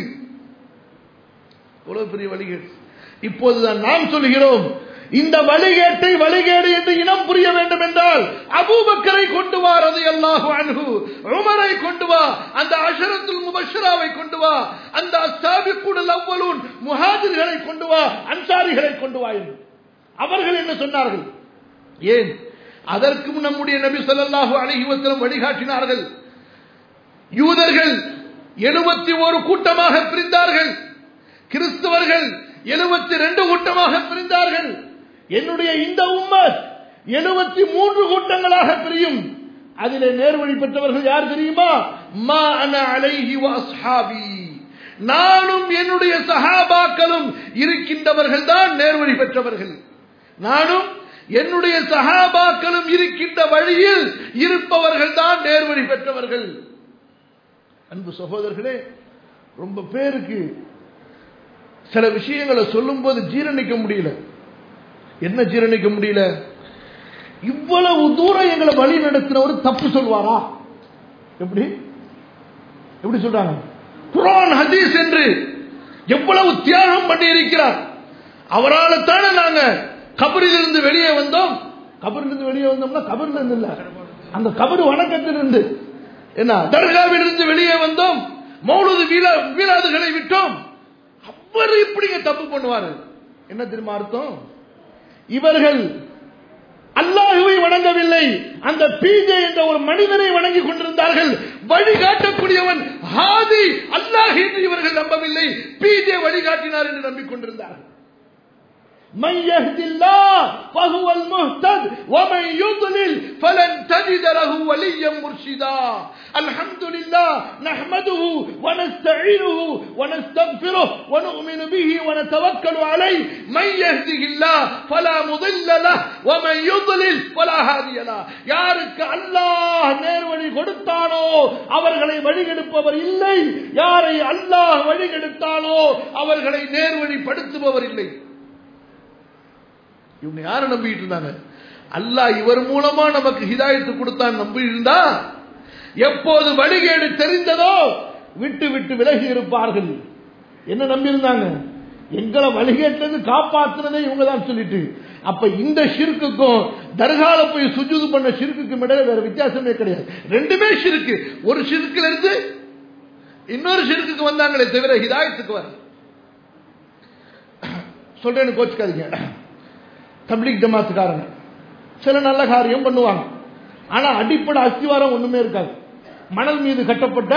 எவ்வளவு பெரிய வழிகேடு இப்போதுதான் நாம் சொல்கிறோம் இந்த வழிகேட்டை வழிகேடு என்று இனம் புரிய வேண்டும் என்றால் அபூபக்கரை கொண்டு வா ரதி அல்லாஹு அன்ஹு உமரை கொண்டு வா அந்த அஷரத்துல் முபஷராவை கொண்டு வா அந்த அஸ்ஸாபிகுல் அவ்வலூன் முஹாஜிர்களை கொண்டு வா அன்சாரிகளை கொண்டு வா என்று அவர்கள் என்ன சொன்னார்கள் ஏன் அதற்கும் நம்முடைய நபி ஸல்லல்லாஹு அலைஹி வஸல்லம் வழிகாட்டினார்கள் யூதர்கள் எழுபத்தி ஒரு கூட்டமாக பிரிந்தார்கள் கிறிஸ்தவர்கள் எழுபத்தி ரெண்டு கூட்டமாக பிரிந்தார்கள் என்னுடைய இந்த உம்மத் எழுபத்தி மூன்று கூட்டங்களாக பிரியும் அதிலே நேர்வழி பெற்றவர்கள் யார் தெரியுமா மா அன அலைஹி வ அஸ்ஹாபி நானும் என்னுடைய சஹாபாக்களும் இருக்கின்றவர்கள் தான் நேர்வழி பெற்றவர்கள் நானும் என்னுடைய சஹாபாக்களும் இருக்கின்ற வழியில் இருப்பவர்கள் தான் நேர்வழி பெற்றவர்கள் அன்பு சகோதரர்களே ரொம்ப பேருக்கு சில விஷயங்களை சொல்லும்போது ஜீரணிக்க முடியல என்ன ஜீரணிக்க முடியல இவ்வளவு தூரம் எங்களை வழி நடத்தினவர் தப்பு சொல்வாரா எப்படி எப்படி சொல்றாங்க குரான் ஹதீஸ் என்று எவ்வளவு தியாகம் பண்ணி இருக்கிறார் அவரால் தானே நாங்க கபரிலிருந்து வெளியே வந்தோம் கபரிலிருந்து வெளியே வந்தோம்னா கபர்ல இருந்து இல்ல அந்த கபர் வணக்கத்திலிருந்து என்ன தர்காவிலிருந்து வெளியே வந்தோம் மௌலுது வீலா வீலாதுகளை விட்டோம் அவர் இப்படிங்க தப்பு பண்ணுவாரு என்ன தெரியுமா அர்த்தம் இவர்கள் அல்லாஹுவை வணங்கவில்லை அந்த பீஜே என்ற ஒரு மனிதனை வணங்கி கொண்டிருந்தார்கள் வழிகாட்டக்கூடியவன் ஹாதி அல்லாஹ் என்று இவர்கள் நம்பவில்லை பீஜே வழிகாட்டினார் என்று நம்பிக்கொண்டிருந்தார்கள் من يهد الله فهو المهتد ومن يضلل فلن تجد له وليا مرشدا الحمد لله نحمده ونستعينه ونستغفره ونؤمن به ونتوكل عليه من يهده الله فلا مضل له ومن يضلل فلا هادي له யாருக்கு அல்லாஹ் நேர்வழி கொடுத்தானோ அவர்களை வழிகெடுப்பவர் இல்லை யாரை அல்லாஹ் வழிகெடுத்தானோ அவர்களை நேர்வழிப்படுத்துபவர் இல்லை இவங்க யார நம்பிட்டு இருந்தாங்க அல்லாஹ் இவர் மூலமா நமக்கு ஹிதாயத்து கொடுத்தான் நம்பி இருந்தா எப்போது வழிகேடு தெரிந்ததோ விட்டு விட்டு விலகி இருப்பார்கள் என்ன நம்பி இருந்தாங்க எங்களை வழிகேட்டிலிருந்து காப்பாத்துனதே இவங்க தான் சொல்லிட்டு அப்ப இந்த ஷிர்க்குக்கும் தர்கால போய் சுஜூது பண்ண ஷிர்க்குக்கும் இடையில வேற வித்தியாசமே கிடையாது ரெண்டுமே ஷிருக்கு ஒரு ஷிர்க்குல இருந்து இன்னொரு ஷிர்க்குக்கு வந்தாங்களே தவிர ஹிதாயத்துக்கு வர சொல்றேன்னு கோச்சுக்காதீங்க தப்லீக் ஜமாத்துக்காரங்க சில நல்ல காரியம் பண்ணுவாங்க ஆனா அடிப்படை அஸ்திவாரம் ஒண்ணுமே இருக்காது மணல் மீது கட்டப்பட்ட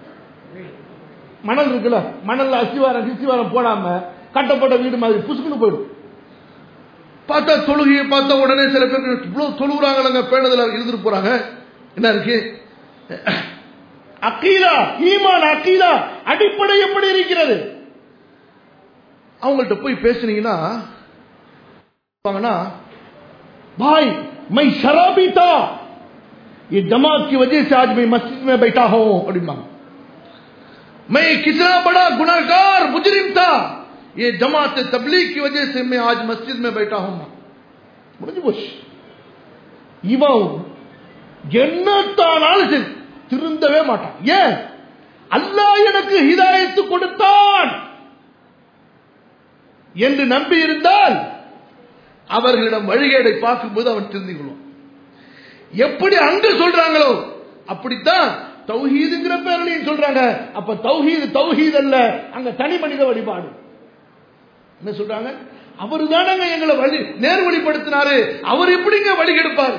மணல் இருக்குல்ல மணல்ல அஸ்திவாரம் கிஸ்திவாரம் போடாம கட்டப்பட்ட வீடு மாதிரி புசுக்குன்னு போயிடும் பார்த்தா தொழுகையை பார்த்தா உடனே சில பேர் இவ்வளவு தொழுகிறாங்களங்க பேணதுல இருந்துட்டு போறாங்க என்ன இருக்கு அக்கீதா ஈமான் அக்கீதா அடிப்படை எப்படி இருக்கிறது அவங்கள்ட்ட போய் பேசுனீங்கன்னா भाई मैं शराबी था ये जमात की वजह से आज मैं मस्जिद में बैठा हूं அப்படிமா मैं कितना बड़ा गुनाहगार मुजरिम था ये जमात तबलीग की वजह से मैं आज मस्जिद में बैठा हूं முடிஞ்சு போச்சு இவன் என்னத்தானாலும் சரி திருந்தவே மாட்டான் ஏன் அல்லாஹ் எனக்கு ஹிதாயத்து கொடுத்தான் என்று நம்பி இருந்தால் அவர்களிடம் வழிகேடை பார்க்கும்போது அவன் திருந்திக் கொள்வான் எப்படி அங்க சொல்றாங்களோ அப்படித்தான் தௌஹீதுங்கிற பேரலையும் சொல்றாங்க அப்ப தௌஹீது தௌஹீத் அல்ல அங்க தனி மனித வழிபாடு என்ன சொல்றாங்க அவரு தானங்க எங்களை வழி நேர்வழிப்படுத்தினாரு அவர் எப்படிங்க வழி கெடுப்பாரு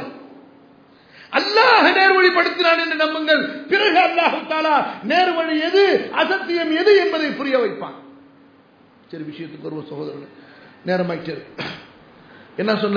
அல்லாஹ் நேர்வழிப்படுத்தினான் என்று நம்புங்கள் பிறகு அல்லாஹு தாலா நேர்வழி எது அசத்தியம் எது என்பதை புரிய வைப்பான் சரி விஷயத்துக்கு வருவோம் சகோதரர்கள் நேரமாயிட்டு என்ன சொன்ன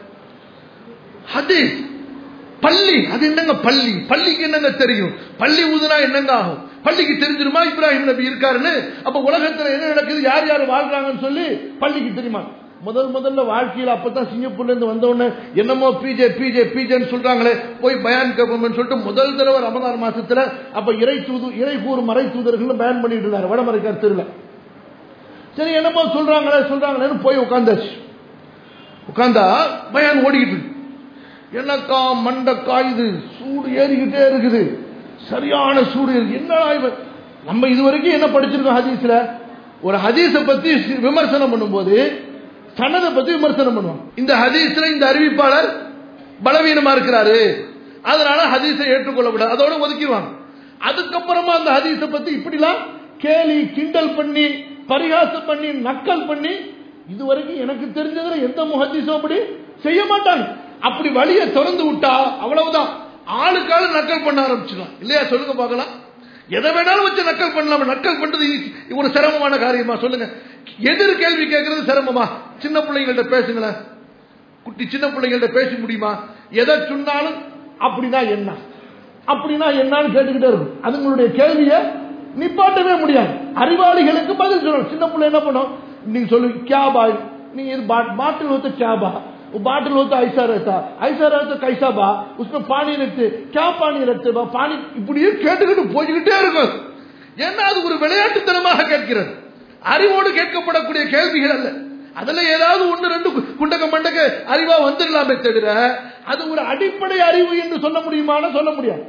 ஹதீஸ் பள்ளி அது என்னங்க பள்ளி பள்ளிக்கு என்னங்க தெரியும் பள்ளி ஊதுனா என்னங்க ஆகும் பள்ளிக்கு தெரிஞ்சிருமா இப்ராஹிம் நபி இருக்காருன்னு அப்ப உலகத்துல என்ன நடக்குது யார் யார் வாழ்றாங்கன்னு சொல்லி பள்ளிக்கு தெரியுமா முதல் முதல்ல வாழ்க்கையில் அப்பதான் சிங்கப்பூர்ல இருந்து வந்த உடனே என்னமோ பிஜே பிஜே பிஜேன்னு சொல்றாங்களே போய் பயான் கேட்போம்னு சொல்லிட்டு முதல் தடவை ரமதான் மாசத்துல அப்ப இறை தூது இறை கூறு மறை தூதர்கள் பயன் பண்ணிட்டு இருந்தாரு வடமறை கருத்துல சரி என்னமோ சொல்றாங்களே சொல்றாங்களேன்னு போய் உட்காந்தாச்சு உட்காந்தா பயான் ஓடிக்கிட்டு இருக்கு என்னக்கா மண்டக்கா இது சூடு ஏறிக்கிட்டே இருக்குது சரியான சூடு இருக்கு என்னடா இவன் நம்ம இது வரைக்கும் என்ன படிச்சிருக்கோம் ஹதீஸ்ல ஒரு ஹதீஸை பத்தி விமர்சனம் பண்ணும்போது சனதை பத்தி விமர்சனம் பண்ணுவோம் இந்த ஹதீஸ்ல இந்த அறிவிப்பாளர் பலவீனமா இருக்கிறாரு அதனால ஹதீஸை ஏற்றுக்கொள்ளக்கூடாது அதோட ஒதுக்கிடுவாங்க அதுக்கப்புறமா அந்த ஹதீஸை பத்தி இப்படிலாம் கேலி கிண்டல் பண்ணி பரிகாசம் பண்ணி நக்கல் பண்ணி இதுவரைக்கும் எனக்கு தெரிஞ்சதுல எந்த முஹதீஸும் அப்படி செய்ய மாட்டாங்க அப்படி வழியை திறந்து விட்டா அவ்வளவுதான் ஆளுக்கால நக்கல் பண்ண ஆரம்பிச்சிடலாம் இல்லையா சொல்லுங்க பார்க்கலாம் எதை வேணாலும் வச்சு நக்கல் பண்ணலாம் நக்கல் பண்றது ஒரு சிரமமான காரியமா சொல்லுங்க எதிர் கேள்வி கேட்கறது சிரமமா சின்ன பிள்ளைங்கள்ட்ட பேசுங்களேன் குட்டி சின்ன பிள்ளைங்கள்ட்ட பேச முடியுமா எதை சொன்னாலும் அப்படின்னா என்ன அப்படின்னா என்னன்னு கேட்டுக்கிட்டே இருக்கும் அதுங்களுடைய கேள்வியை நிப்பாட்டவே முடியாது அறிவாளிகளுக்கு பதில் சொல்லணும் சின்ன பிள்ளை என்ன பண்ணும் நீங்க சொல்லு கியாபா நீங்க இது பாட்டில் ஊத்த கியாபா बाटल होता ऐसा रहता ऐसा रहता कैसा बा उसमें पानी रखते क्या पानी रखते बा पानी இப்படியே கேட்டுக்கிட்டு போய்கிட்டே இருக்கும் ஏன்னா அது ஒரு விளையாட்டுத்தனமாக கேட்கிறது அறிவோடு கேட்கப்படக்கூடிய கேள்விகள் அல்ல அதுல ஏதாவது ஒன்று ரெண்டு குண்டக மண்டக அறிவா வந்துடலாமே தவிர அது ஒரு அடிப்படை அறிவு என்று சொல்ல முடியுமான சொல்ல முடியாது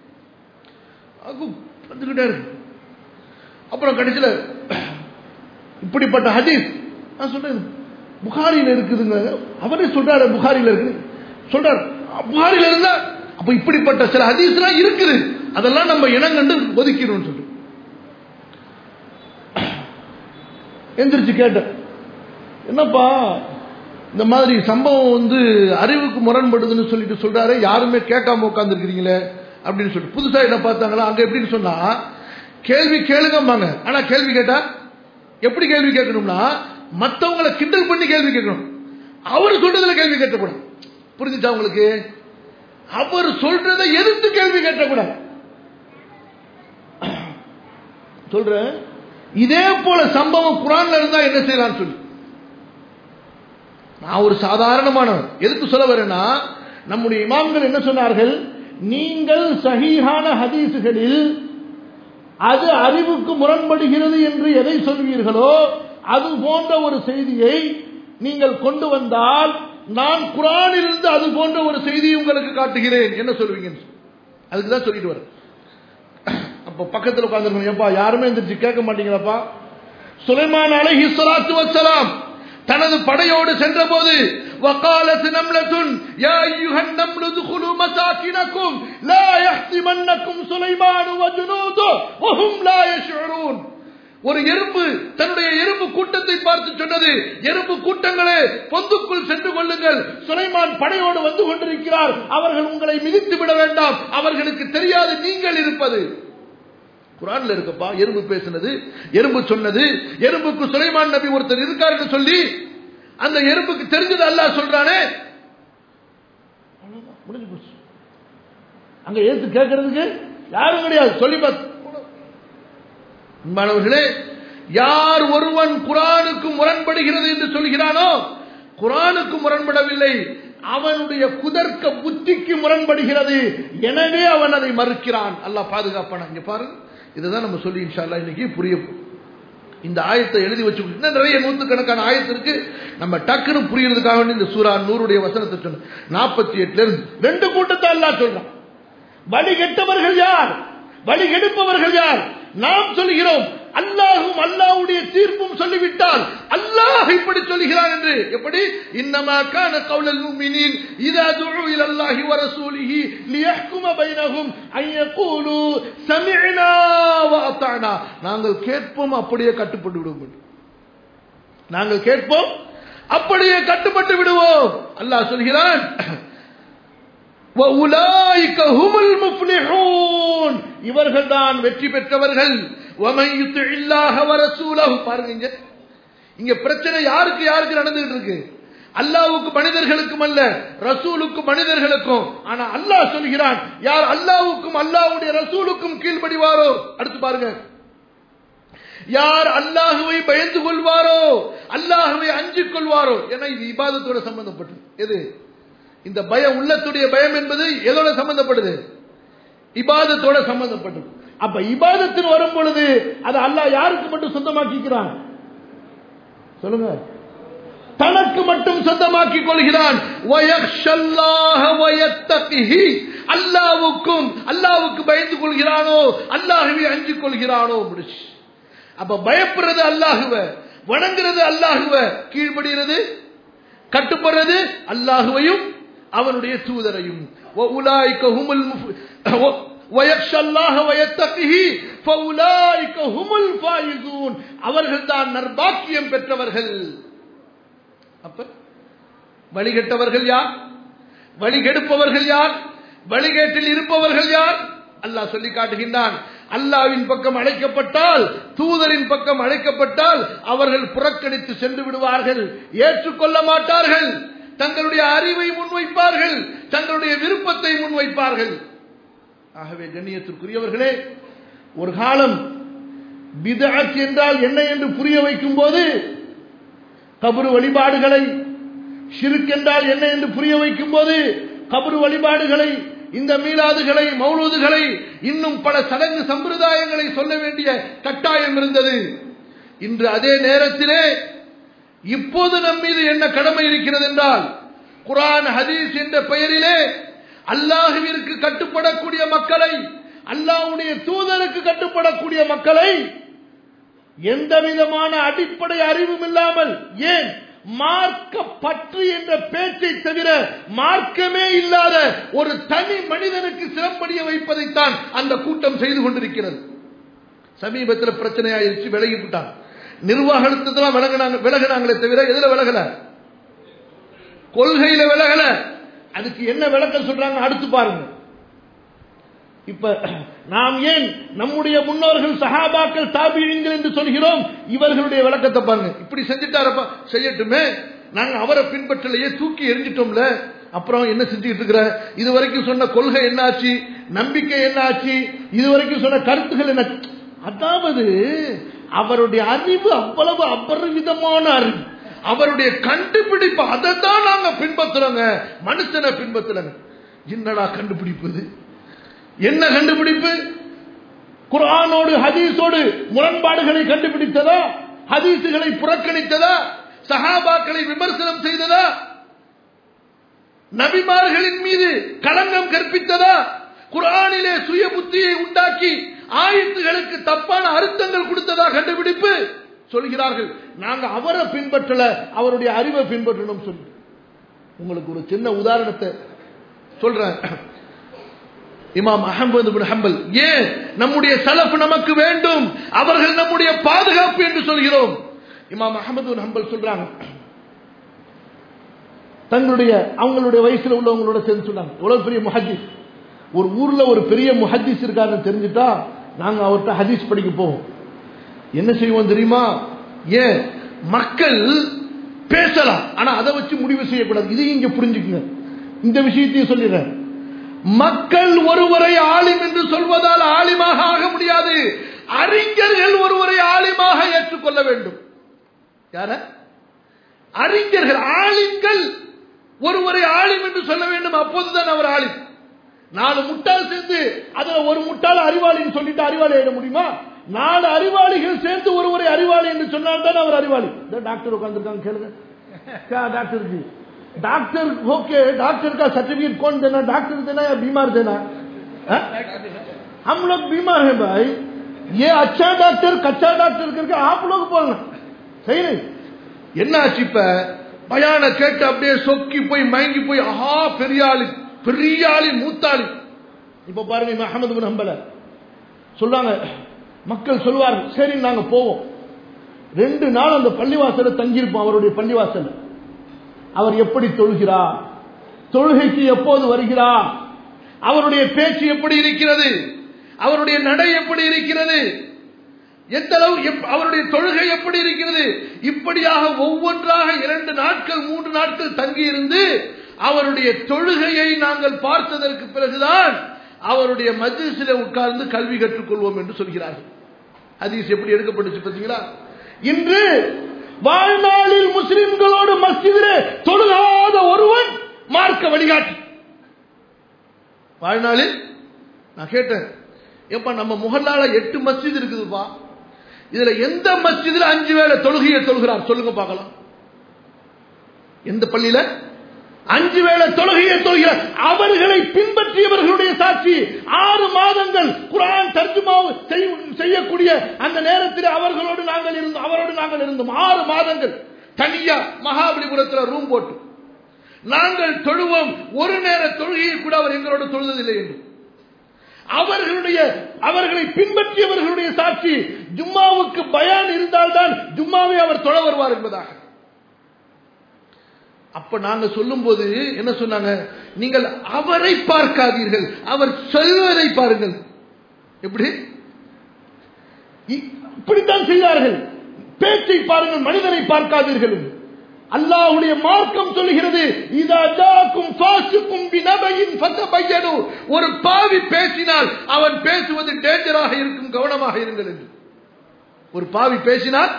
வந்துகிட்டே இருக்கு அப்புறம் கடைசியில் இப்படிப்பட்ட ஹதீஸ் நான் சொல்றேன் புகாரியில் இருக்குதுங்க அவரே சொல்றாரு புகாரியில் இருக்குது சொல்றாரு புகாரியில் இருந்தா அப்ப இப்படிப்பட்ட சில ஹதீஸ்லாம் இருக்குது அதெல்லாம் நம்ம இனங்கண்டு ஒதுக்கிறோம் சொல்லு எந்திரிச்சு கேட்டேன் என்னப்பா இந்த மாதிரி சம்பவம் வந்து அறிவுக்கு முரண்படுதுன்னு சொல்லிட்டு சொல்றாரு யாருமே கேட்காம உட்காந்துருக்கிறீங்களே அப்படின்னு சொல்லிட்டு புதுசா என்ன பார்த்தாங்களா அங்க எப்படின்னு சொன்னா கேள்வி கேளுங்கம்பாங்க ஆனா கேள்வி கேட்டா எப்படி கேள்வி கேட்கணும்னா மற்றவங்களை கிண்டல் பண்ணி கேள்வி கேட்கணும் அவர் சொல்றதுல கேள்வி கேட்கக்கூடாது புரிஞ்சுச்சா உங்களுக்கு அவர் சொல்றதை எதிர்த்து கேள்வி கேட்கக்கூடாது சொல்றேன் இதே போல சம்பவம் குரான்ல இருந்தா என்ன செய்யலாம் சொல்லி நான் ஒரு சாதாரணமானவன் எதுக்கு சொல்ல வரேன்னா நம்முடைய இமாம்கள் என்ன சொன்னார்கள் நீங்கள் சஹீஹான ஹதீசுகளில் அது அறிவுக்கு முரண்படுகிறது என்று எதை சொல்வீர்களோ அது போன்ற ஒரு செய்தியை நீங்கள் கொண்டு வந்தால் நான் குரானிலிருந்து அது போன்ற ஒரு செய்தியை உங்களுக்கு காட்டுகிறேன் என்ன சொல்வீங்க அதுக்கு தான் சொல்லிட்டு வரேன் அப்ப பக்கத்தில் உட்காந்துருக்கணும் ஏப்பா யாருமே எந்திரிச்சு கேட்க மாட்டீங்களாப்பா சுலைமான் அலைஹி ஸலாத்து வஸ்ஸலாம் தனது படையோடு சென்றபோது وقالت نملة يا أيها النمل ادخلوا مساكنكم لا يحطمنكم سليمان وجنوده وهم لا يشعرون ஒரு எறும்பு தன்னுடைய எறும்பு கூட்டத்தை பார்த்து சொன்னது எறும்பு கூட்டங்களே பொந்துக்குள் சென்று கொள்ளுங்கள் சுலைமான் படையோடு வந்து கொண்டிருக்கிறார் அவர்கள் உங்களை மிதித்து விட வேண்டாம் அவர்களுக்கு தெரியாது நீங்கள் இருப்பது குரான்ல இருக்கப்பா எறும்பு பேசினது எறும்பு சொன்னது எறும்புக்கு சுலைமான் நபி ஒருத்தர் இருக்காருன்னு சொல்லி அந்த எறும்புக்கு தெரிஞ்சது அல்லாஹ் சொல்றானே முடிஞ்சு போச்சு அங்க ஏத்து கேட்கறதுக்கு யாரும் கிடையாது சொல்லி பார்த்து அன்பானவர்களே யார் ஒருவன் குரானுக்கு முரண்படுகிறது என்று சொல்கிறானோ குரானுக்கு முரண்படவில்லை அவனுடைய குதர்க்க புத்திக்கு முரண்படுகிறது எனவே அவன் அதை மறுக்கிறான் அல்லாஹ் பாதுகாப்பான இங்க பாருங்க இதுதான் நம்ம சொல்லி இன்ஷா அல்லாஹ் இன்னைக்கு புரிய இந்த ஆயத்தை எழுதி வச்சு இன்னும் நிறைய நூற்றுக்கணக்கான ஆயத்து இருக்கு நம்ம டக்குன்னு புரியறதுக்காக வேண்டி இந்த சூரா நூறுடைய வசனத்தை சொன்ன நாற்பத்தி எட்டுல இருந்து ரெண்டு கூட்டத்தை அல்லாஹ் சொல்றான் வழி கெட்டவர்கள் யார் வழி கெடுப்பவர்கள் யார் நாம் சொல்கிறோம் அல்லாஹும் அல்லாஹ்வுடைய தீர்ப்பும் சொல்லிவிட்டால் அல்லாஹ் இப்படி சொல்கிறான் என்று எப்படி இன்னமா கான கௌலல் முஃமினீன் இதா துஉ இலா அல்லாஹி வ ரசூலிஹி லியஹ்கும பைனஹும் அன் யகூலு சமிஅனா வ அத்தஅனா நாங்கள் கேட்போம் அப்படியே கட்டுப்பட்டு விடுவோம் என்று. நாங்கள் கேட்போம் அப்படியே கட்டுப்பட்டு விடுவோம் அல்லாஹ் சொல்கிறான் وَأُولَٰئِكَ هُمُ الْمُفْلِحُونَ இவர்கள் தான் வெற்றி பெற்றவர்கள் وَمَن يُطِعِ اللَّهَ وَرَسُولَهُ பாருங்க இங்க இங்க பிரச்சனை யாருக்கு யாருக்கு நடந்துட்டு இருக்கு அல்லாஹ்வுக்கு மனிதர்களுக்கும் அல்ல ரசூலுக்கும் மனிதர்களுக்கும் ஆனா அல்லாஹ் சொல்கிறான் யார் அல்லாஹ்வுக்கும் அல்லாஹ்வுடைய ரசூலுக்கும் கீழ்ப்படிவாரோ அடுத்து பாருங்க யார் அல்லாஹுவை பயந்து கொள்வாரோ அல்லாஹுவை அஞ்சிக் கொள்வாரோ ஏன்னா இது இபாதத்தோட சம்பந்தப்பட்டது எது இந்த பயம் உள்ளத்துடைய பயம் என்பது எதோட சம்பந்தப்படுது இபாதத்தோட சம்பந்தப்பட்டது அப்ப இபாதத்தில் வரும் பொழுது அது அல்லாஹ் யாருக்கு மட்டும் சொந்தமாக்கிக்கிறான் சொல்லுங்க தனக்கு மட்டும் சொந்தமாக்கிக் கொள்கிறான் வயக்ஷல்லாஹ வயத்தகிஹி. அல்லாஹ்வுக்கும் அல்லாஹ்வுக்கு பயந்து கொள்கிறானோ அல்லாஹ்வை அஞ்சிக் கொள்கிறானோ முடிச்சு அப்ப பயப்படுறது அல்லாஹுவ வணங்குறது அல்லாஹுவ கீழ்படுகிறது கட்டுப்படுறது அல்லாஹுவையும் அவனுடைய தூதரையும் وَأُولَٰئِكَ هُمُ الْمُفْ- و- وَيَخْشَى اللَّهَ وَيَتَّقِهِ فَأُولَٰئِكَ هُمُ الْفَائِزُونَ அவர்கள் தான் நற்பாக்கியம் பெற்றவர்கள் அப்ப வழிகெட்டவர்கள் யார் வழிகெடுப்பவர்கள் யார் வழிகேட்டில் இருப்பவர்கள் யார் அல்லாஹ் சொல்லி காட்டுகின்றான் அல்லாவின் பக்கம் அழைக்கப்பட்டால் தூதரின் பக்கம் அழைக்கப்பட்டால் அவர்கள் புறக்கணித்து சென்று விடுவார்கள் ஏற்றுக்கொள்ள மாட்டார்கள் தங்களுடைய அறிவை முன்வைப்பார்கள் தங்களுடைய விருப்பத்தை முன்வைப்பார்கள் ஆகவே கண்ணியத்திற்குரியவர்களே ஒரு காலம் பிதஅத் என்றால் என்ன என்று புரிய வைக்கும் போது கபரு வழிபாடுகளை ஷிர்க் என்றால் என்ன என்று புரிய வைக்கும் போது கபரு வழிபாடுகளை இந்த மீளாதுகளை மௌலூதுகளை இன்னும் பல சடங்கு சம்பிரதாயங்களை சொல்ல வேண்டிய கட்டாயம் இருந்தது இன்று அதே நேரத்திலே இப்போது நம் மீது என்ன கடமை இருக்கிறது என்றால் குர்ஆன் ஹதீஸ் என்ற பெயரிலே அல்லாஹுவிற்கு கட்டுப்படக்கூடிய மக்களை அல்லாஹ்வுடைய தூதருக்கு கட்டுப்படக்கூடிய மக்களை எந்த விதமான அடிப்படை அறிவும் இல்லாமல் ஏன் மார்க்க பற்று என்ற பேச்சை தவிர மார்க்கமே இல்லாத ஒரு தனி மனிதனுக்கு சிறப்படிய வைப்பதைத்தான் அந்த கூட்டம் செய்து கொண்டிருக்கிறது சமீபத்தில் பிரச்சனை ஆயிடுச்சு விலகி விட்டான் நிர்வாகத்தெல்லாம் விலகினாங்க விலகினாங்களே தவிர எதுல விலகல கொள்கையில விலகல அதுக்கு என்ன விளக்கம் சொல்றாங்க அடுத்து பாருங்க இப்ப நாம் ஏன் நம்முடைய முன்னோர்கள் சஹாபாக்கள் தாபியங்கள் என்று சொல்கிறோம் இவர்களுடைய விளக்கத்தை பாருங்க இப்படி செஞ்சுட்டாரப்பா செய்யட்டுமே நாங்க அவரை பின்பற்றலையே தூக்கி எரிஞ்சிட்டோம்ல அப்புறம் என்ன செஞ்சுக்கிட்டு இருக்கிற இது வரைக்கும் சொன்ன கொள்கை என்னாச்சு நம்பிக்கை என்னாச்சு இது வரைக்கும் சொன்ன கருத்துகள் என்ன அதாவது அவருடைய அறிவு அவ்வளவு அபரிவிதமான அறிவு அவருடைய கண்டுபிடிப்பு அதை தான் நாங்க பின்பற்றுறோங்க மனுஷனை பின்பற்றுறோங்க என்னடா கண்டுபிடிப்பு இது என்ன கண்டுபிடிப்பு குர்ஆனோடு ஹதீஸோடு முரண்பாடுகளை கண்டுபிடித்ததா ஹதீஸுகளை புறக்கணித்ததா சஹாபாக்களை விமர்சனம் செய்ததா நபிமார்களின் மீது களங்கம் கற்பித்ததா குர்ஆனிலே சுய புத்தியை உண்டாக்கி ஆயத்துகளுக்கு தப்பான அர்த்தங்கள் கொடுத்ததா கண்டுபிடிப்பு சொல்கிறார்கள் நாங்க அவரை பின்பற்றல அவருடைய அறிவை பின்பற்றணும் சொல்லி உங்களுக்கு ஒரு சின்ன உதாரணத்தை சொல்றேன் இமாம் அஹமது பின் ஹம்பல் ஏன் நம்முடைய சலப்பு நமக்கு வேண்டும் அவர்கள் நம்முடைய பாதுகாப்பு என்று சொல்கிறோம் இமாம் அஹமது பின் ஹம்பல் சொல்றாங்க தங்களுடைய அவங்களுடைய வயசுல உள்ளவங்களோட சேர்ந்து சொன்னாங்க எவ்வளவு பெரிய முஹத்திஸ் ஒரு ஊர்ல ஒரு பெரிய முஹத்திஸ் இருக்காருன்னு தெரிஞ்சுட்டா நாங்க அவர்கிட்ட ஹதீஸ் படிக்க போவோம் என்ன செய்வோம் தெரியுமா ஏன் மக்கள் பேசலாம் ஆனா அதை வச்சு முடிவு செய்யக்கூடாது இதையும் இங்க புரிஞ்சுக்குங்க இந்த விஷயத்தையும் சொல்லிடுறேன் மக்கள் ஒருவரை ஆலிம் என்று சொல்வதால் ஆலிமாக ஆக முடியாது அறிஞர்கள் ஒருவரை ஆலிமாக ஏற்றுக்கொள்ள வேண்டும் யார அறிஞர்கள் ஆலிம்கள் ஒருவரை ஆலிம் என்று சொல்ல வேண்டும் அப்போதுதான் அவர் ஆலிம் நாலு முட்டாள் சேர்ந்து அதுல ஒரு முட்டாள் அறிவாளின்னு சொல்லிட்டு அறிவாளி ஆயிட முடியுமா நாலு அறிவாளிகள் சேர்ந்து ஒருவரை அறிவாளி என்று சொன்னால் தான் அவர் அறிவாளி இந்த டாக்டர் உட்காந்துருக்காங்க கேளுங்க क्या डॉक्टर जी डॉक्टर होके डॉक्टर का सर्टिफिकेट कौन देना डॉक्टर देना या बीमार देना है? हम लोग बीमार हैं भाई ये अच्छा डॉक्टर कच्चा डॉक्टर करके आप लोग बोलना सही नहीं என்ன ஆச்சு இப்ப பயான கேட்டு அப்படியே சொக்கி போய் மயங்கி போய் ஆஹா பெரிய ஆளு பெரிய ஆளு மூத்தாளி இப்ப பாருங்க இமாம் அஹமது பின் ஹம்பல சொல்றாங்க மக்கள் சொல்வார்கள் சரி நாங்க போவோம் ரெண்டு நாள் அந்த பள்ளிவாசல தங்கியிருப்போம் அவருடைய பள்ளிவாசல் அவர் எப்படி தொழுகிறார் தொழுகைக்கு எப்போது வருகிறார் அவருடைய பேச்சு எப்படி இருக்கிறது அவருடைய நடை எப்படி இருக்கிறது எந்த அளவு எப்- அவருடைய தொழுகை எப்படி இருக்கிறது இப்படியாக ஒவ்வொன்றாக இரண்டு நாட்கள் மூன்று நாட்கள் தங்கியிருந்து அவருடைய தொழுகையை நாங்கள் பார்த்ததற்கு பிறகுதான் அவருடைய மஜ்லிஸிலே உட்கார்ந்து கல்வி கற்றுக்கொள்வோம் என்று சொல்கிறார்கள் ஹதீஸ் எப்படி எடுக்கப்பட்டுச்சு பாத்தீங்களா இன்று வாழ்நாளில் முஸ்லிம்களோடு மஸ்ஜிதிலே தொழுகாத ஒருவன் மார்க்க வழிகாட்டி வாழ்நாளில் நான் கேட்டேன் ஏப்பா நம்ம முகல்லால எட்டு மஸ்ஜித் இருக்குதுப்பா இதுல எந்த மஸ்ஜிதுல அஞ்சு வேளை தொழுகையை தொழுகிறார் சொல்லுங்க பார்க்கலாம் எந்த பள்ளியில அஞ்சு வேளை தொழுகையை தொழுகிறார் அவர்களை பின்பற்றியவர்களுடைய சாட்சி ஆறு மாதங்கள் குரான் தர்ஜுமா செய்ய- செய்யக்கூடிய அந்த நேரத்தில் அவர்களோடு நாங்கள் இருந்தோம் அவரோடு நாங்கள் இருந்தோம் ஆறு மாதங்கள் தனியா மகாபலிபுரத்தில் ரூம் போட்டு நாங்கள் தொழுவோம் ஒரு நேர தொழுகையை கூட அவர் எங்களோடு தொழுததில்லை என்று அவர்களுடைய அவர்களை பின்பற்றியவர்களுடைய சாட்சி ஜும்மாவுக்கு பயான் இருந்தால்தான் ஜும்மாவை அவர் தொழ வருவார் என்பதாக அப்ப நாங்க சொல்லும்போது என்ன சொன்னாங்க நீங்கள் அவரை பார்க்காதீர்கள் அவர் சொல்வதை பாருங்கள் எப்படி இ- இப்படித்தான் செய்தார்கள் பேச்சை பாருங்கள் மனிதனை பார்க்காதீர்கள் என்று. அல்லாஹ்வுடைய மார்க்கம் சொல்கிறது இதா ஜாக்கும் ஃபாசிக்கும் பினபையின் ஃபதபையனு ஒரு பாவி பேசினால் அவன் பேசுவது டேஞ்சராக இருக்கும் கவனமாக இருங்கள் என்று ஒரு பாவி பேசினால்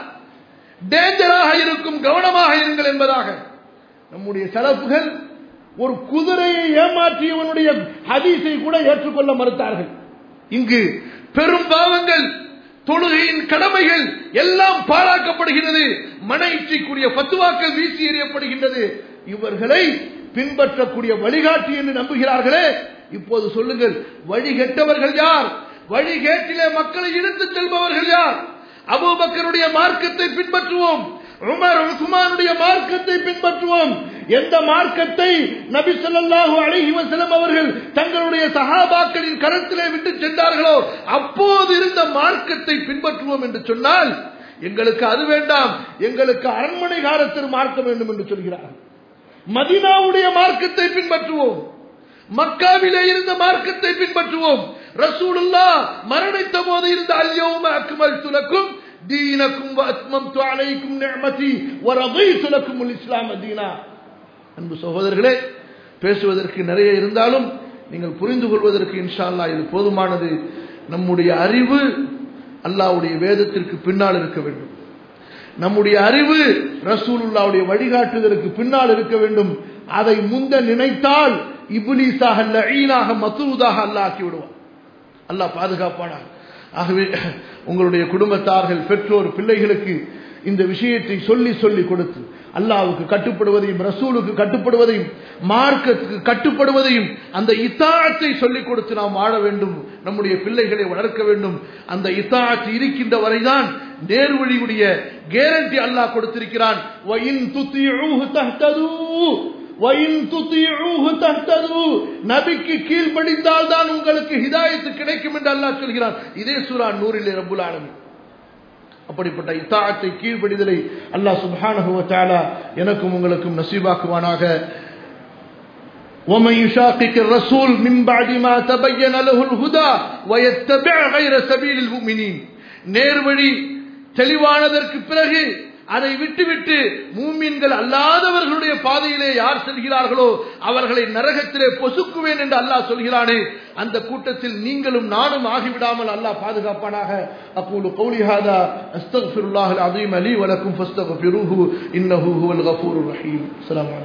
டேஞ்சராக இருக்கும் கவனமாக இருங்கள் என்பதாக நம்முடைய செலப்புகள் ஒரு குதிரையை ஏமாற்றியவனுடைய ஹதீஸை கூட ஏற்றுக்கொள்ள மறுத்தார்கள் இங்கு பெரும் பாவங்கள் தொழுகையின் கடமைகள் எல்லாம் பாழாக்கப்படுகிறது மன இச்சைக்குரிய பத்துவாக்கள் வீசி எறியப்படுகின்றது இவர்களை பின்பற்றக்கூடிய வழிகாட்டி என்று நம்புகிறார்களே இப்போது சொல்லுங்கள் வழிகெட்டவர்கள் யார் வழிகேட்டிலே மக்களை இழுத்துச் செல்பவர்கள் யார் அபூபக்கருடைய மார்க்கத்தை பின்பற்றுவோம் உமர் உஸ்மானுடைய மார்க்கத்தை பின்பற்றுவோம் எந்த மார்க்கத்தை நபி ஸல்லல்லாஹு அலைஹி வஸல்லம் அவர்கள் தங்களுடைய சஹாபாக்களின் கரத்திலே விட்டு சென்றார்களோ அப்போது இருந்த மார்க்கத்தை பின்பற்றுவோம் என்று சொன்னால் எங்களுக்கு அது வேண்டாம் எங்களுக்கு அரண்மனை காலத்தில் மார்க்கம் வேண்டும் என்று சொல்கிறார்கள் மதீனாவுடைய மார்க்கத்தை பின்பற்றுவோம் மக்காவிலே இருந்த மார்க்கத்தை பின்பற்றுவோம் ரசூலுல்லா மரணித்த போது இருந்த அல்யௌம அக்மல் துலக்கும் தீனக்கும் அத்மம் அலைக்கும் நிஅமதி வரதைத்து லக்கும் இஸ்லாம் தீனா அன்பு சகோதரர்களே பேசுவதற்கு நிறைய இருந்தாலும் நீங்கள் புரிந்து கொள்வதற்கு இன்ஷா அல்லாஹ் இது போதுமானது நம்முடைய அறிவு அல்லாஹ்வுடைய வேதத்திற்கு பின்னால் இருக்க வேண்டும் நம்முடைய அறிவு ரசூலுல்லாவுடைய வழிகாட்டுதலுக்கு பின்னால் இருக்க வேண்டும் அதை முந்த நினைத்தால் இபுலீஸாக லஈனாக மசூதாக அல்லாஹ் ஆக்கி விடுவான் அல்லாஹ் பாதுகாப்பானாக ஆகவே உங்களுடைய குடும்பத்தார்கள் பெற்றோர் பிள்ளைகளுக்கு இந்த விஷயத்தை சொல்லி சொல்லி கொடுத்து அல்லாவுக்கு கட்டுப்படுவதையும் ரசூலுக்கு கட்டுப்படுவதையும் மார்க்கத்துக்கு கட்டுப்படுவதையும் அந்த இத்தாத்தை சொல்லிக் கொடுத்து நாம் வாழ வேண்டும் நம்முடைய பிள்ளைகளை வளர்க்க வேண்டும் அந்த இத்தாத்து இருக்கின்ற வரைதான் நேர்வழியுடைய கேரண்டி அல்லாஹ் கொடுத்திருக்கிறான் وَإِن تُطِيعُوهُ تَهْتَدُوا وَإِن تُطِيعُوهُ تَهْتَدُوا நபிக்கு கீழ்ப்படிந்தால் தான் உங்களுக்கு ஹிதாயத்து கிடைக்கும் என்று அல்லாஹ் சொல்கிறான் இதே சூரா நூறிலே ரப்புல் ஆலமீன் அப்படிப்பட்ட இத்தாத்தை கீழ்ப்படிதலை அல்லாஹ் சுப்ஹானஹு வ தஆலா எனக்கும் உங்களுக்கும் நசீபாக்குவானாக ومن يشاقق الرسول من بعد ما تبين له الهدى ويتبع غير سبيل المؤمنين நேர்வழி தெளிவானதற்கு பிறகு அதை விட்டுவிட்டு மூமின்கள் அல்லாதவர்களுடைய பாதையிலே யார் செல்கிறார்களோ அவர்களை நரகத்திலே பொசுக்குவேன் என்று அல்லாஹ் சொல்கிறானே அந்த கூட்டத்தில் நீங்களும் நானும் ஆகிவிடாமல் அல்லாஹ் பாதுகாப்பானாக அக்கூலு கௌலி ஹாதா அஸ்தக்ஃபிருல்லாஹல் அஸீம் லீ வலக்கும் ஃபஸ்தக்ஃபிருஹு இன்னஹு ஹுவல் கஃபூருர் ரஹீம் அஸ்ஸலாமு அலைக்கும்